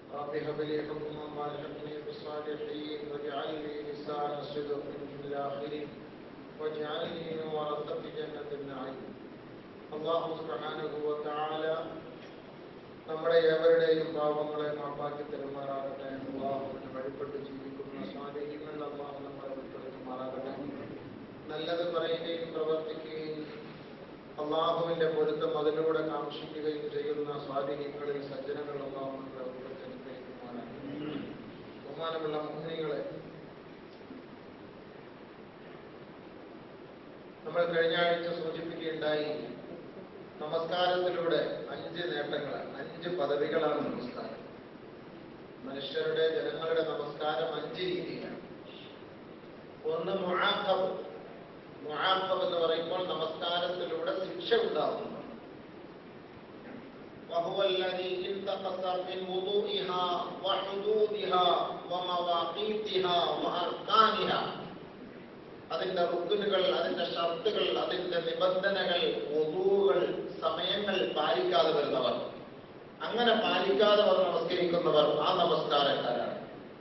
رب هب لي حكما والحقني بالصالحين واجعل لي لسان صدق في الاخرين واجعلني من ورثة جنة النعيم അള്ളാഹു സുബ്ഹാനഹു നമ്മുടെ ഏവരുടെയും പാവങ്ങളെ മാപ്പാക്കി തരുമാറാകട്ടെ അള്ളാഹുവിന് വഴിപ്പെട്ട് ജീവിക്കുന്ന സ്വാധീനങ്ങൾ അള്ളാഹു നമ്മളെ ഉൾപ്പെടുത്തുമാറാകട്ടെ നല്ലത് പറയുകയും പ്രവർത്തിക്കുകയും അള്ളാഹുവിന്റെ പൊരുത്തം അതിലൂടെ കാക്ഷിക്കുകയും ചെയ്യുന്ന സ്വാധീനങ്ങളിൽ സജ്ജനങ്ങൾ അള്ളാഹു നമ്മളെ ഉൾപ്പെടുത്തി അനുഗ്രഹിക്കുമാറാകട്ടെ ബഹുമാനമുള്ള മുഹ്നികളെ നമ്മൾ കഴിഞ്ഞ ആഴ്ച സൂചിപ്പിക്കുകയുണ്ടായി നമസ്കാരത്തിലൂടെ അഞ്ച് നേട്ടങ്ങളാണ് അഞ്ച് പദവികളാണ് നമസ്കാരം മനുഷ്യരുടെ ജനങ്ങളുടെ നമസ്കാരം അഞ്ച് രീതിയിലാണ് ഒന്ന് മുആഖബ് മുആഖബ് എന്ന് പറയുമ്പോൾ നമസ്കാരത്തിലൂടെ ശിക്ഷ ഉണ്ടാകുന്നു وهو الذي انتقص من وضوئها وحدودها ومواقيتها وأركانها അതിന്റെ റുക്കുനുകൾ അതിന്റെ ഷർത്തുകൾ അതിന്റെ നിബന്ധനകൾ ഒതുവുകൾ സമയങ്ങൾ പാലിക്കാതെ വരുന്നവർ അങ്ങനെ പാലിക്കാതെ വന്ന് നമസ്കരിക്കുന്നവർ ആ നമസ്കാരക്കാരാണ്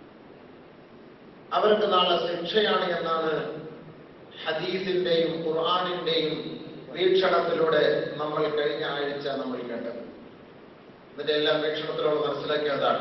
അവർക്ക് നാളെ ശിക്ഷയാണ് എന്നാണ് ഹദീസിന്റെയും ഖുർആാനിന്റെയും വീക്ഷണത്തിലൂടെ നമ്മൾ കഴിഞ്ഞ ആഴ്ച നമ്മൾ കേട്ടത് ഇതിന്റെ എല്ലാം വീക്ഷണത്തിലൂടെ മനസ്സിലാക്കേണ്ടതാണ്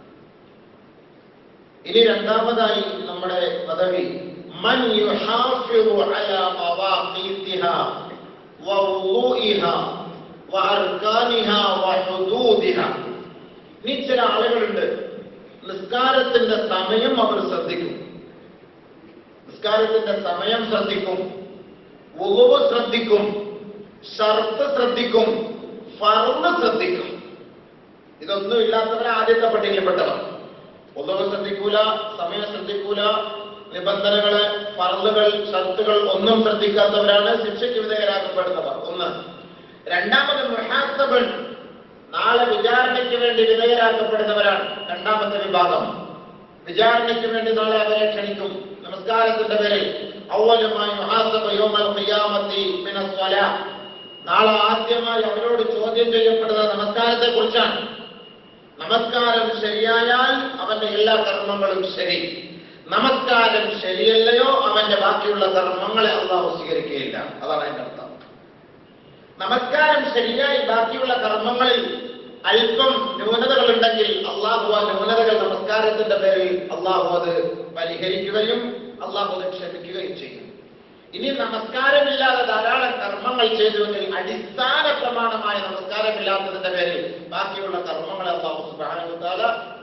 ഇനി രണ്ടാമതായി നമ്മുടെ പദവി من يحافظ على مواقيتها ووضوئها وأركانها وحدودها ഇനി ചില ആളുകളുണ്ട് നിസ്കാരത്തിന്റെ സമയം അവർ ശ്രദ്ധിക്കും നിസ്കാരത്തിന്റെ സമയം ശ്രദ്ധിക്കും ഉളവ് ശ്രദ്ധിക്കും ഷർത്ത് ശ്രദ്ധിക്കും ഫർന്ന് ശ്രദ്ധിക്കും ഇതൊന്നും ഇല്ലാത്തവരെ ആദ്യത്തെ പട്ടികയിൽപ്പെട്ടവർ ഉളവ് ശ്രദ്ധിക്കൂല സമയം ശ്രദ്ധിക്കൂല നിബന്ധനകള് പറന്നുകൾ ഷർത്തുകൾ ഒന്നും ശ്രദ്ധിക്കാത്തവരാണ് ശിക്ഷയ്ക്ക് വിധേയരാക്കപ്പെടുന്നവർ ഒന്ന് രണ്ടാമത് മുഹാസബൻ നാളെ വിചാരണയ്ക്ക് വേണ്ടി വിധേയരാക്കപ്പെടുന്നവരാണ് രണ്ടാമത്തെ വിഭാഗം വിചാരണയ്ക്ക് വേണ്ടി നാളെ അവരെ ക്ഷണിക്കും നമസ്കാരത്തിന്റെ പേരിൽ ഔവലുമായി മുഹാസബ യോമൽ ഖിയാമത്തി മിനസ് സ്വലാ നാളെ ആദ്യമായി അവരോട് ചോദ്യം ചെയ്യപ്പെടുന്നത് നമസ്കാരത്തെ കുറിച്ചാണ് നമസ്കാരം ശരിയായാൽ അവന്റെ എല്ലാ കർമ്മങ്ങളും ശരി നമസ്കാരം ശരിയല്ലയോ അവന്റെ ബാക്കിയുള്ള കർമ്മങ്ങളെ അള്ളാഹു സ്വീകരിക്കുകയില്ല അതാണ് അതിന്റെ അർത്ഥം നമസ്കാരം ശരിയായി ബാക്കിയുള്ള കർമ്മങ്ങളിൽ അല്പം ന്യൂനതകൾ ഉണ്ടെങ്കിൽ അള്ളാഹു ആ ന്യൂനതകൾ നമസ്കാരത്തിന്റെ പേരിൽ അള്ളാഹു അത് പരിഹരിക്കുകയും അള്ളാഹു അത് ക്ഷമിക്കുകയും ചെയ്യും ഇനി നമസ്കാരമില്ലാതെ ധാരാളം കർമ്മങ്ങൾ ചെയ്തുവെങ്കിൽ അടിസ്ഥാന പ്രമാണമായ നമസ്കാരമില്ലാത്തതിന്റെ പേരിൽ ബാക്കിയുള്ള കർമ്മങ്ങളെ അള്ളാഹു സുബാനുത്താല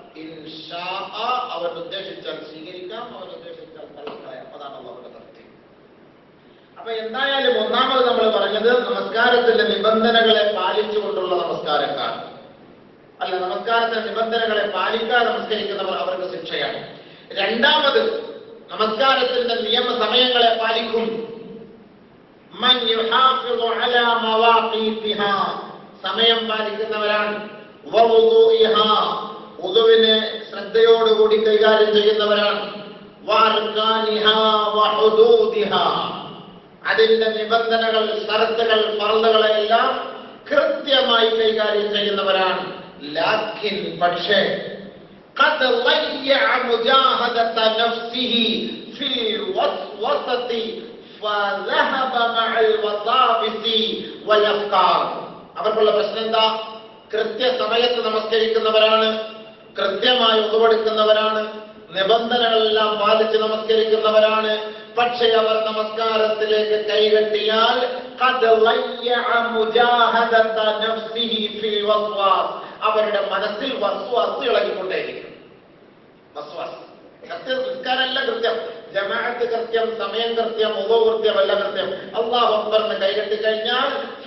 അവൻ ഉദ്ദേശിച്ചാൽ സ്വീകരിക്കാം അവൻ ഉദ്ദേശിച്ചാൽ തള്ളിക്കളയാം അതാണ് അള്ളാഹുടെ സത്യം അപ്പൊ എന്തായാലും ഒന്നാമത് നമ്മൾ പറഞ്ഞത് നമസ്കാരത്തിന്റെ നിബന്ധനകളെ പാലിച്ചുകൊണ്ടുള്ള നമസ്കാരക്കാർ അല്ല നമസ്കാരത്തിന്റെ നിബന്ധനകളെ പാലിക്കാതെ നമസ്കരിക്കുന്നവർ അവർക്ക് ശിക്ഷയാണ് രണ്ടാമത് നമസ്കാരത്തിന്റെ നിയമ സമയങ്ങളെ പാലിക്കും മൻ യുഹാഫിളു അലാ മവാഖീതിഹാ സമയം പാലിക്കുന്നവരാണ് വവുദൂഇഹാ ഉദുവിനെ ശ്രദ്ധയോടുകൂടി കൈകാര്യം ചെയ്യുന്നവരാണ് വാർക്കാനിഹാ വഹുദൂദിഹാ അതിന്റെ നിബന്ധനകൾ ഷർത്തുകൾ ഫർദുകളെല്ലാം കൃത്യമായി കൈകാര്യം ചെയ്യുന്നവരാണ് ലാക്കിൻ പക്ഷേ قد ضيع مجاهدة نفسه في الوسوسة فذهب مع الوساوس والأفكار അവർക്കുള്ള പ്രശ്നം എന്താ കൃത്യസമയത്ത് നമസ്കരിക്കുന്നവരാണ് കൃത്യമായി ഒതുവെടുക്കുന്നവരാണ് നിബന്ധനകളെല്ലാം പാലിച്ച് നമസ്കരിക്കുന്നവരാണ് പക്ഷെ അവർ നമസ്കാരത്തിലേക്ക് കൈകെട്ടിയാൽ അവരുടെ മനസ്സിൽ വസ്വാസ് ഇളകിക്കൊണ്ടേയിരിക്കും വസ്വാസ് കൃത്യം നിസ്കാരമല്ല കൃത്യം ജമാഅത്ത് കൃത്യം സമയം കൃത്യം ഉപ കൃത്യം അല്ല കൃത്യം അള്ളാഹു അക്ബറിന് കൈകെട്ടി കഴിഞ്ഞാൽ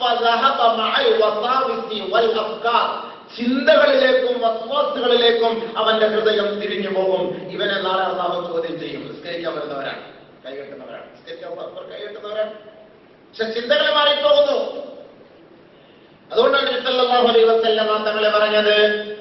ചിന്തകളിലേക്കും വസ്വാസുകളിലേക്കും അവന്റെ ഹൃദയം തിരിഞ്ഞു പോകും ഇവനെ നാളെ അള്ളാഹു ചോദ്യം ചെയ്യും നിസ്കരിക്കാൻ വരുന്നവരാണ് കൈകെട്ടുന്നവരാണ് നിസ്കരിക്കാൻ അക്ബർ കൈകെട്ടുന്നവരാണ് പക്ഷെ ചിന്തകൾ മാറിപ്പോകുന്നു അതുകൊണ്ടാണ് സല്ലല്ലാഹു അലൈഹി വസല്ലമ തങ്ങളെ പറഞ്ഞത്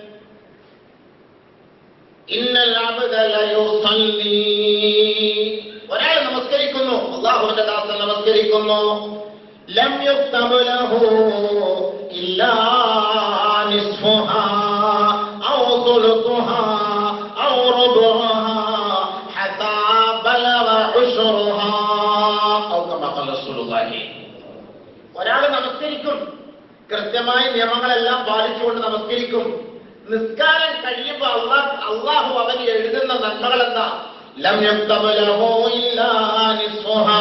ഇന്നൽ അബ്ദ ലയുസല്ലി ഒരാൾ നമസ്കരിക്കുന്നു അള്ളാഹുവിന്റെ ദാസൻ നമസ്കരിക്കുന്നു ലം യുക്തബ് ലഹു ഇല്ലാ നിസ്ഫുഹാ ഔ ثلثها أو ربعها حتى بلغ عشرها أو كما قال رسول الله ഒരാൾ നമസ്കരിക്കും കൃത്യമായി നിയമങ്ങളെല്ലാം പാലിച്ചുകൊണ്ട് നമസ്കരിക്കും നിസ്കാരം കഴിയുമ്പോൾ അള്ളാഹ് അള്ളാഹു അവന് എഴുതുന്ന നന്മകൾ എന്താ ലം യക്തബ് ലഹു ഇല്ലാ നിസ്ഫുഹാ.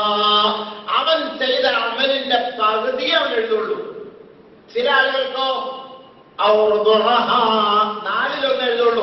അവൻ ചെയ്ത അമലിന്റെ പകുതി അവൻ എഴുതുള്ളൂ ചില ആളുകൾക്കോ ഔർ ദുറഹാ, നാലിലൊന്ന് എഴുതുള്ളൂ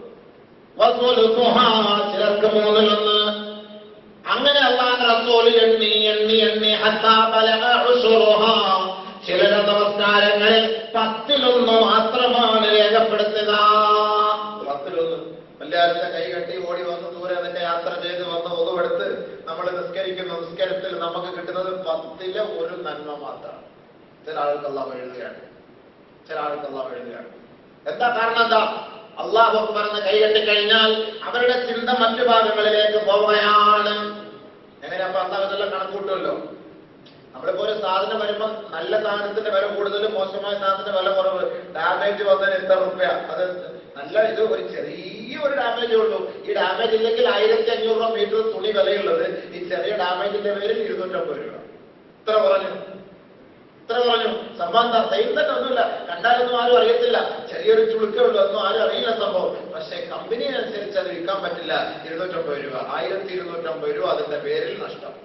വസുലുസുഹാ, ചിലർക്ക് മൂന്നിലൊന്ന് അങ്ങനെ അള്ളാഹ് റസൂൽ എണ്ണി എണ്ണി എണ്ണി ഹത്താ ബലഗ ഉശുറുഹാ. ചിലരുടെ നമസ്കാരങ്ങളിൽ പത്തിലൊന്ന് മാത്രമാണ് രേഖപ്പെടുത്തുക പത്തിലൊന്ന് എല്ലാവരുടെ കൈ കെട്ടി ഓടി വന്ന് ദൂരെ നിന്നെ യാത്ര ചെയ്ത് വന്ന് ഒതുവെടുത്ത് നമ്മൾ നിസ്കരിക്കുന്ന നിസ്കരിത്തിൽ നമുക്ക് കിട്ടുന്നത് പത്തിലെ ഒരു നന്മ മാത്രം ചില ആൾക്ക് അള്ളാഹ് എഴുതുകയാണ് ചില ആൾക്ക് അള്ളാഹ് എഴുതുകയാണ് എന്താ കാരണം എന്താ അള്ളാഹു പറഞ്ഞ് കൈകെട്ടി കഴിഞ്ഞാൽ അവരുടെ ചിന്ത മറ്റു ഭാഗങ്ങളിലേക്ക് പോവുകയാണ് എങ്ങനെ അപ്പൊ അള്ളാഹു ഇതെല്ലാം കണക്കൂട്ടുമല്ലോ നമ്മളിപ്പോ ഒരു സാധനം വരുമ്പോൾ നല്ല സാധനത്തിന്റെ വില കൂടുതൽ മോശമായ സാധനത്തിന്റെ വില കുറവ് ഡാമേജ് വന്നതിന് എത്ര റുപ്യ അത് നല്ല ഇത് ഒരു ചെറിയ ഒരു ഡാമേജേ ഉള്ളൂ ഈ ഡാമേജ് ഇല്ലെങ്കിൽ ആയിരത്തി അഞ്ഞൂറ് രൂപ മീറ്റർ തുണി വിലയുള്ളത് ഈ ചെറിയ ഡാമേജിന്റെ പേരിൽ ഇരുന്നൂറ്റമ്പത് രൂപ ഇത്ര പറഞ്ഞു ഇത്ര പറഞ്ഞു സംഭവം സെയിം തന്നെ ഒന്നുമില്ല കണ്ടാലൊന്നും ആരും അറിയത്തില്ല ചെറിയൊരു ചുളുക്കേ ഉള്ളൂ ഒന്നും ആരും അറിയില്ല സംഭവം പക്ഷെ കമ്പനി അനുസരിച്ച് അത് വിൽക്കാൻ പറ്റില്ല ഇരുന്നൂറ്റമ്പത് രൂപ ആയിരത്തി ഇരുന്നൂറ്റമ്പത് രൂപ അതിന്റെ പേരിൽ നഷ്ടം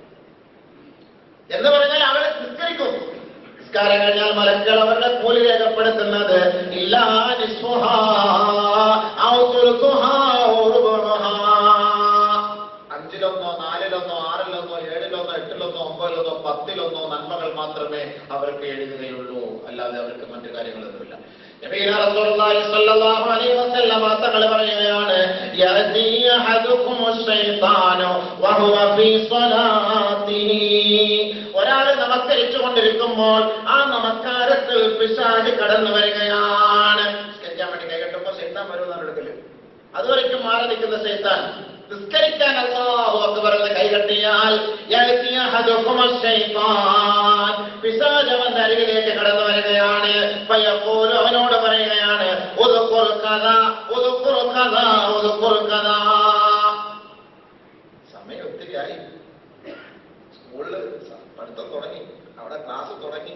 എന്ന് പറഞ്ഞാൽ അവരെ നിസ്കരിക്കും നിസ്കാരം കഴിഞ്ഞാൽ മലക്കൾ അവരുടെ കൂലി രേഖപ്പെടുത്തുന്നത് ഇല്ലാ നിസ്ഫുഹാ, ഔ തുൽഖുഹാ, ഔ റുബുഹാ. അഞ്ചിലൊന്നോ നാലിലൊന്നോ ആറിലൊന്നോ ഏഴിലൊന്നോ എട്ടിലൊന്നോ ഒമ്പതിലൊന്നോ പത്തിലൊന്നോ നന്മകൾ മാത്രമേ അവർക്ക് എഴുതുകയുള്ളൂ അല്ലാതെ അവർക്ക് മറ്റു കാര്യങ്ങളൊന്നുമില്ല നബിയുനാ റസൂലുള്ളാഹി സ്വല്ലല്ലാഹു അലൈഹി വസല്ലം തങ്ങൾ പറയുകയാണ് യഅതി അഹദുകുമുശ് ശൈത്താനു വഹുവ ഫീ സ്വലാത്തിഹി ഒരാൾ നമസ്കരിച്ചു കൊണ്ടിരിക്കുമ്പോൾ ആ നമസ്കാരത്തിൽ പിശാച് കടന്നു വരികയാണ് നിസ്കരിക്കാൻ വേണ്ടി കൈകെട്ടുമ്പോൾ ശൈത്താൻ വരുമെന്നാണ് എടുക്കല് അതുവരയ്ക്കും മാറി നിൽക്കുന്ന ശൈത്താൻ നിസ്കരിക്കാൻ അല്ലാഹു അക്ബർ എന്ന് കൈകെട്ടിയാൽ യഅതി അഹദുകുമുശ് ശൈത്താൻ പിശാച് അവന്റെ അരികിലേക്ക് കടന്നു വരികയാണ് ഫയഖൂലു അവനോട് പറയുകയാണ് ഉദ്ഖുർ കദാ ഉദ്ഖുർ കദാ ഉദ്ഖുർ കദാ സമയം ഒത്തിരിയായി സ്കൂളില് പഠിത്തം തുടങ്ങി അവിടെ ക്ലാസ് തുടങ്ങി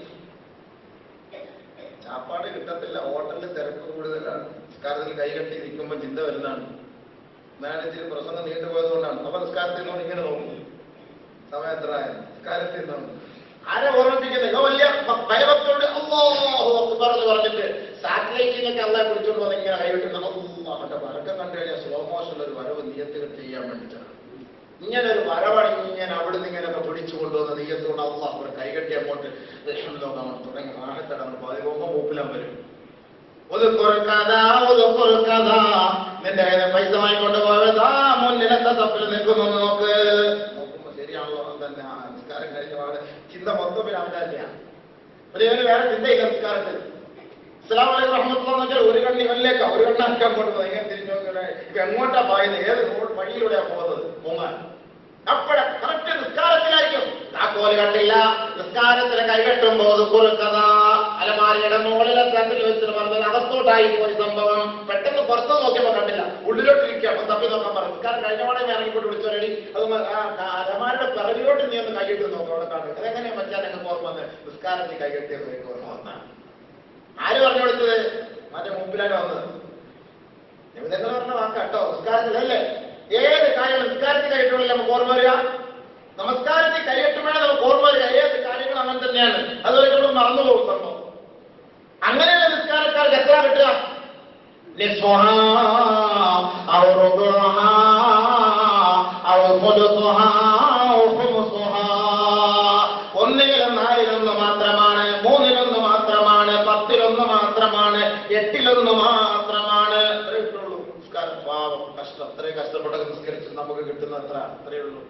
ചാപ്പാട് കിട്ടത്തില്ല ഹോട്ടലിൽ തിരക്ക് കൂടുതലാണ് നിസ്കാരത്തിൽ കൈകെട്ടി നിൽക്കുമ്പോൾ ചിന്ത വരുന്നതാണ് മാനേജിൽ പ്രസംഗം നീണ്ടുപോയത് കൊണ്ടാണ് അപ്പൊ നിസ്കാരത്തിൽ നിന്ന് ഇങ്ങനെ നോക്കും സമയം എത്ര നിസ്കാരത്തിൽ നിന്നാണ് ആരെ ഓർമ്മിപ്പിക്കുന്നത് ഇവ വലിയ ഭ- ഭയഭക്തോട് അല്ലാഹു അക്ബർ എന്ന് പറഞ്ഞിട്ട് സാറ്റലൈറ്റിനൊക്കെ അള്ളാഹെ പിടിച്ചോണ്ട് വന്ന് ഇങ്ങനെ കൈവിട്ട് മറ്റേ വരക്കം കണ്ടു കഴിഞ്ഞാൽ സ്ലോ മോഷൻ ഒരു വരവ് നിയത്തുകൾ ചെയ്യാൻ വേണ്ടിയിട്ടാണ് ഇങ്ങനെ ഒരു വരവാണ് ഇങ്ങനെ അവിടുന്ന് ഇങ്ങനെയൊക്കെ പിടിച്ചു കൊണ്ടുവന്ന നെയ്യത്തോട് അള്ളാഹ് ഒരു കൈകെട്ടി അങ്ങോട്ട് നമ്മൾ തുടങ്ങി ആഹത്തടങ്ങൾ പതിവൊക്കെ മൂപ്പിലാൻ വരും ഉതുക്കുർ കഥ, ഉതുക്കുർ കഥ. നിന്റെ കയ്യിൽ പൈസ വാങ്ങിക്കൊണ്ട് പോയതാ മുന്നിലത്തെ തപ്പിൽ നിൽക്കുന്നു നോക്ക് നോക്കുമ്പോ ശരിയാണല്ലോ അത് തന്നെ ആ നിസ്കാരം കഴിഞ്ഞ പാട് ചിന്ത മൊത്തം പിന്നെ അവന്റെ തന്നെയാണ് ഒരു ഒരു വേറെ ചിന്തയില്ല നിസ്കാരത്തിൽ ഇസ്ലാം അലൈഹി റഹ്മത്തുള്ളാഹി എന്ന് വെച്ചാൽ ഒരു കണ്ണി ഇവനിലേക്കാ ഒരു കണ്ണാക്കി അങ്ങോട്ട് പോയി ഇങ്ങനെ തിരിഞ്ഞു നോക്കണേ ഇപ്പൊ എങ്ങോട്ടാ പായുന്നത് ഏത് റോഡ് വഴിയിലൂടെയാ പോകുന്നത് പോകാൻ അപ്പോഴെ കറക്റ്റ് നിസ്കാരത്തിലായിരിക്കും താക്കോല് കണ്ടില്ല നിസ്കാരത്തിന് കൈകെട്ടുമ്പോ അത് കുറുക്കഥ അലമാരിയുടെ മുകളിലെ തട്ടിൽ വെച്ചിട്ട് പറഞ്ഞത് അകത്തോട്ടായി പോയി സംഭവം പെട്ടെന്ന് പുറത്ത് നോക്കിയപ്പോ കണ്ടില്ല ഉള്ളിലോട്ടിരിക്കുക അപ്പൊ തപ്പി നോക്കാൻ പറഞ്ഞു നിസ്കാരം കഴിഞ്ഞ പാടെ ഞാൻ ഇറങ്ങിക്കൊണ്ട് വിളിച്ചു റെഡി അത് മ- ആ ക- അലമാരിയുടെ പിറകിലോട്ട് നീ ഒന്ന് കൈയിട്ട് നോക്കാം അവിടെ കാണും അതെങ്ങനെയാ മച്ചാൻ നിങ്ങൾക്ക് ഓർമ്മ വന്ന് നിസ്കാരത്തിൽ കൈകെട്ടിയത് എനിക്ക് ഓർമ്മ വന്നാണ് ആര് പറഞ്ഞു കൊടുത്തത് മറ്റേ മുമ്പിലാണ് വന്നത് നിമിതങ്ങൾ പറഞ്ഞ വാക്കാട്ടോ നിസ്കാരത്തിലല്ലേ ഏത് കാര്യം നിസ്കാരത്തിൽ കൈയിട്ടുള്ള നമുക്ക് ഓർമ്മ വരിക നമസ്കാരത്തിൽ കൈയിട്ടുമ്പോഴേ നമുക്ക് ഓർമ്മ വരിക ഏത് കാര്യങ്ങളും അങ്ങനെ തന്നെയാണ് അതുവരെ നമ്മൾ മറന്നു പോകും സംഭവം അങ്ങനെയുള്ള നിസ്കാരക്കാർക്ക് എത്ര കിട്ടുക نصفها أو ربعها أو ثلثها أو خمسها ഒന്നിലും നാലിലൊന്ന് മാത്രമാണ് മൂന്നിലൊന്ന് മാത്രമാണ് പത്തിലൊന്ന് മാത്രമാണ് എട്ടിലൊന്ന് മാത്രമാണ് അത്രേ കിട്ടുള്ളൂ നിസ്കാരം പാവം കഷ്ടം അത്രയും കഷ്ടപ്പെട്ടൊക്കെ നിസ്കരിച്ച് നമുക്ക് കിട്ടുന്ന അത്ര അത്രയേ ഉള്ളൂ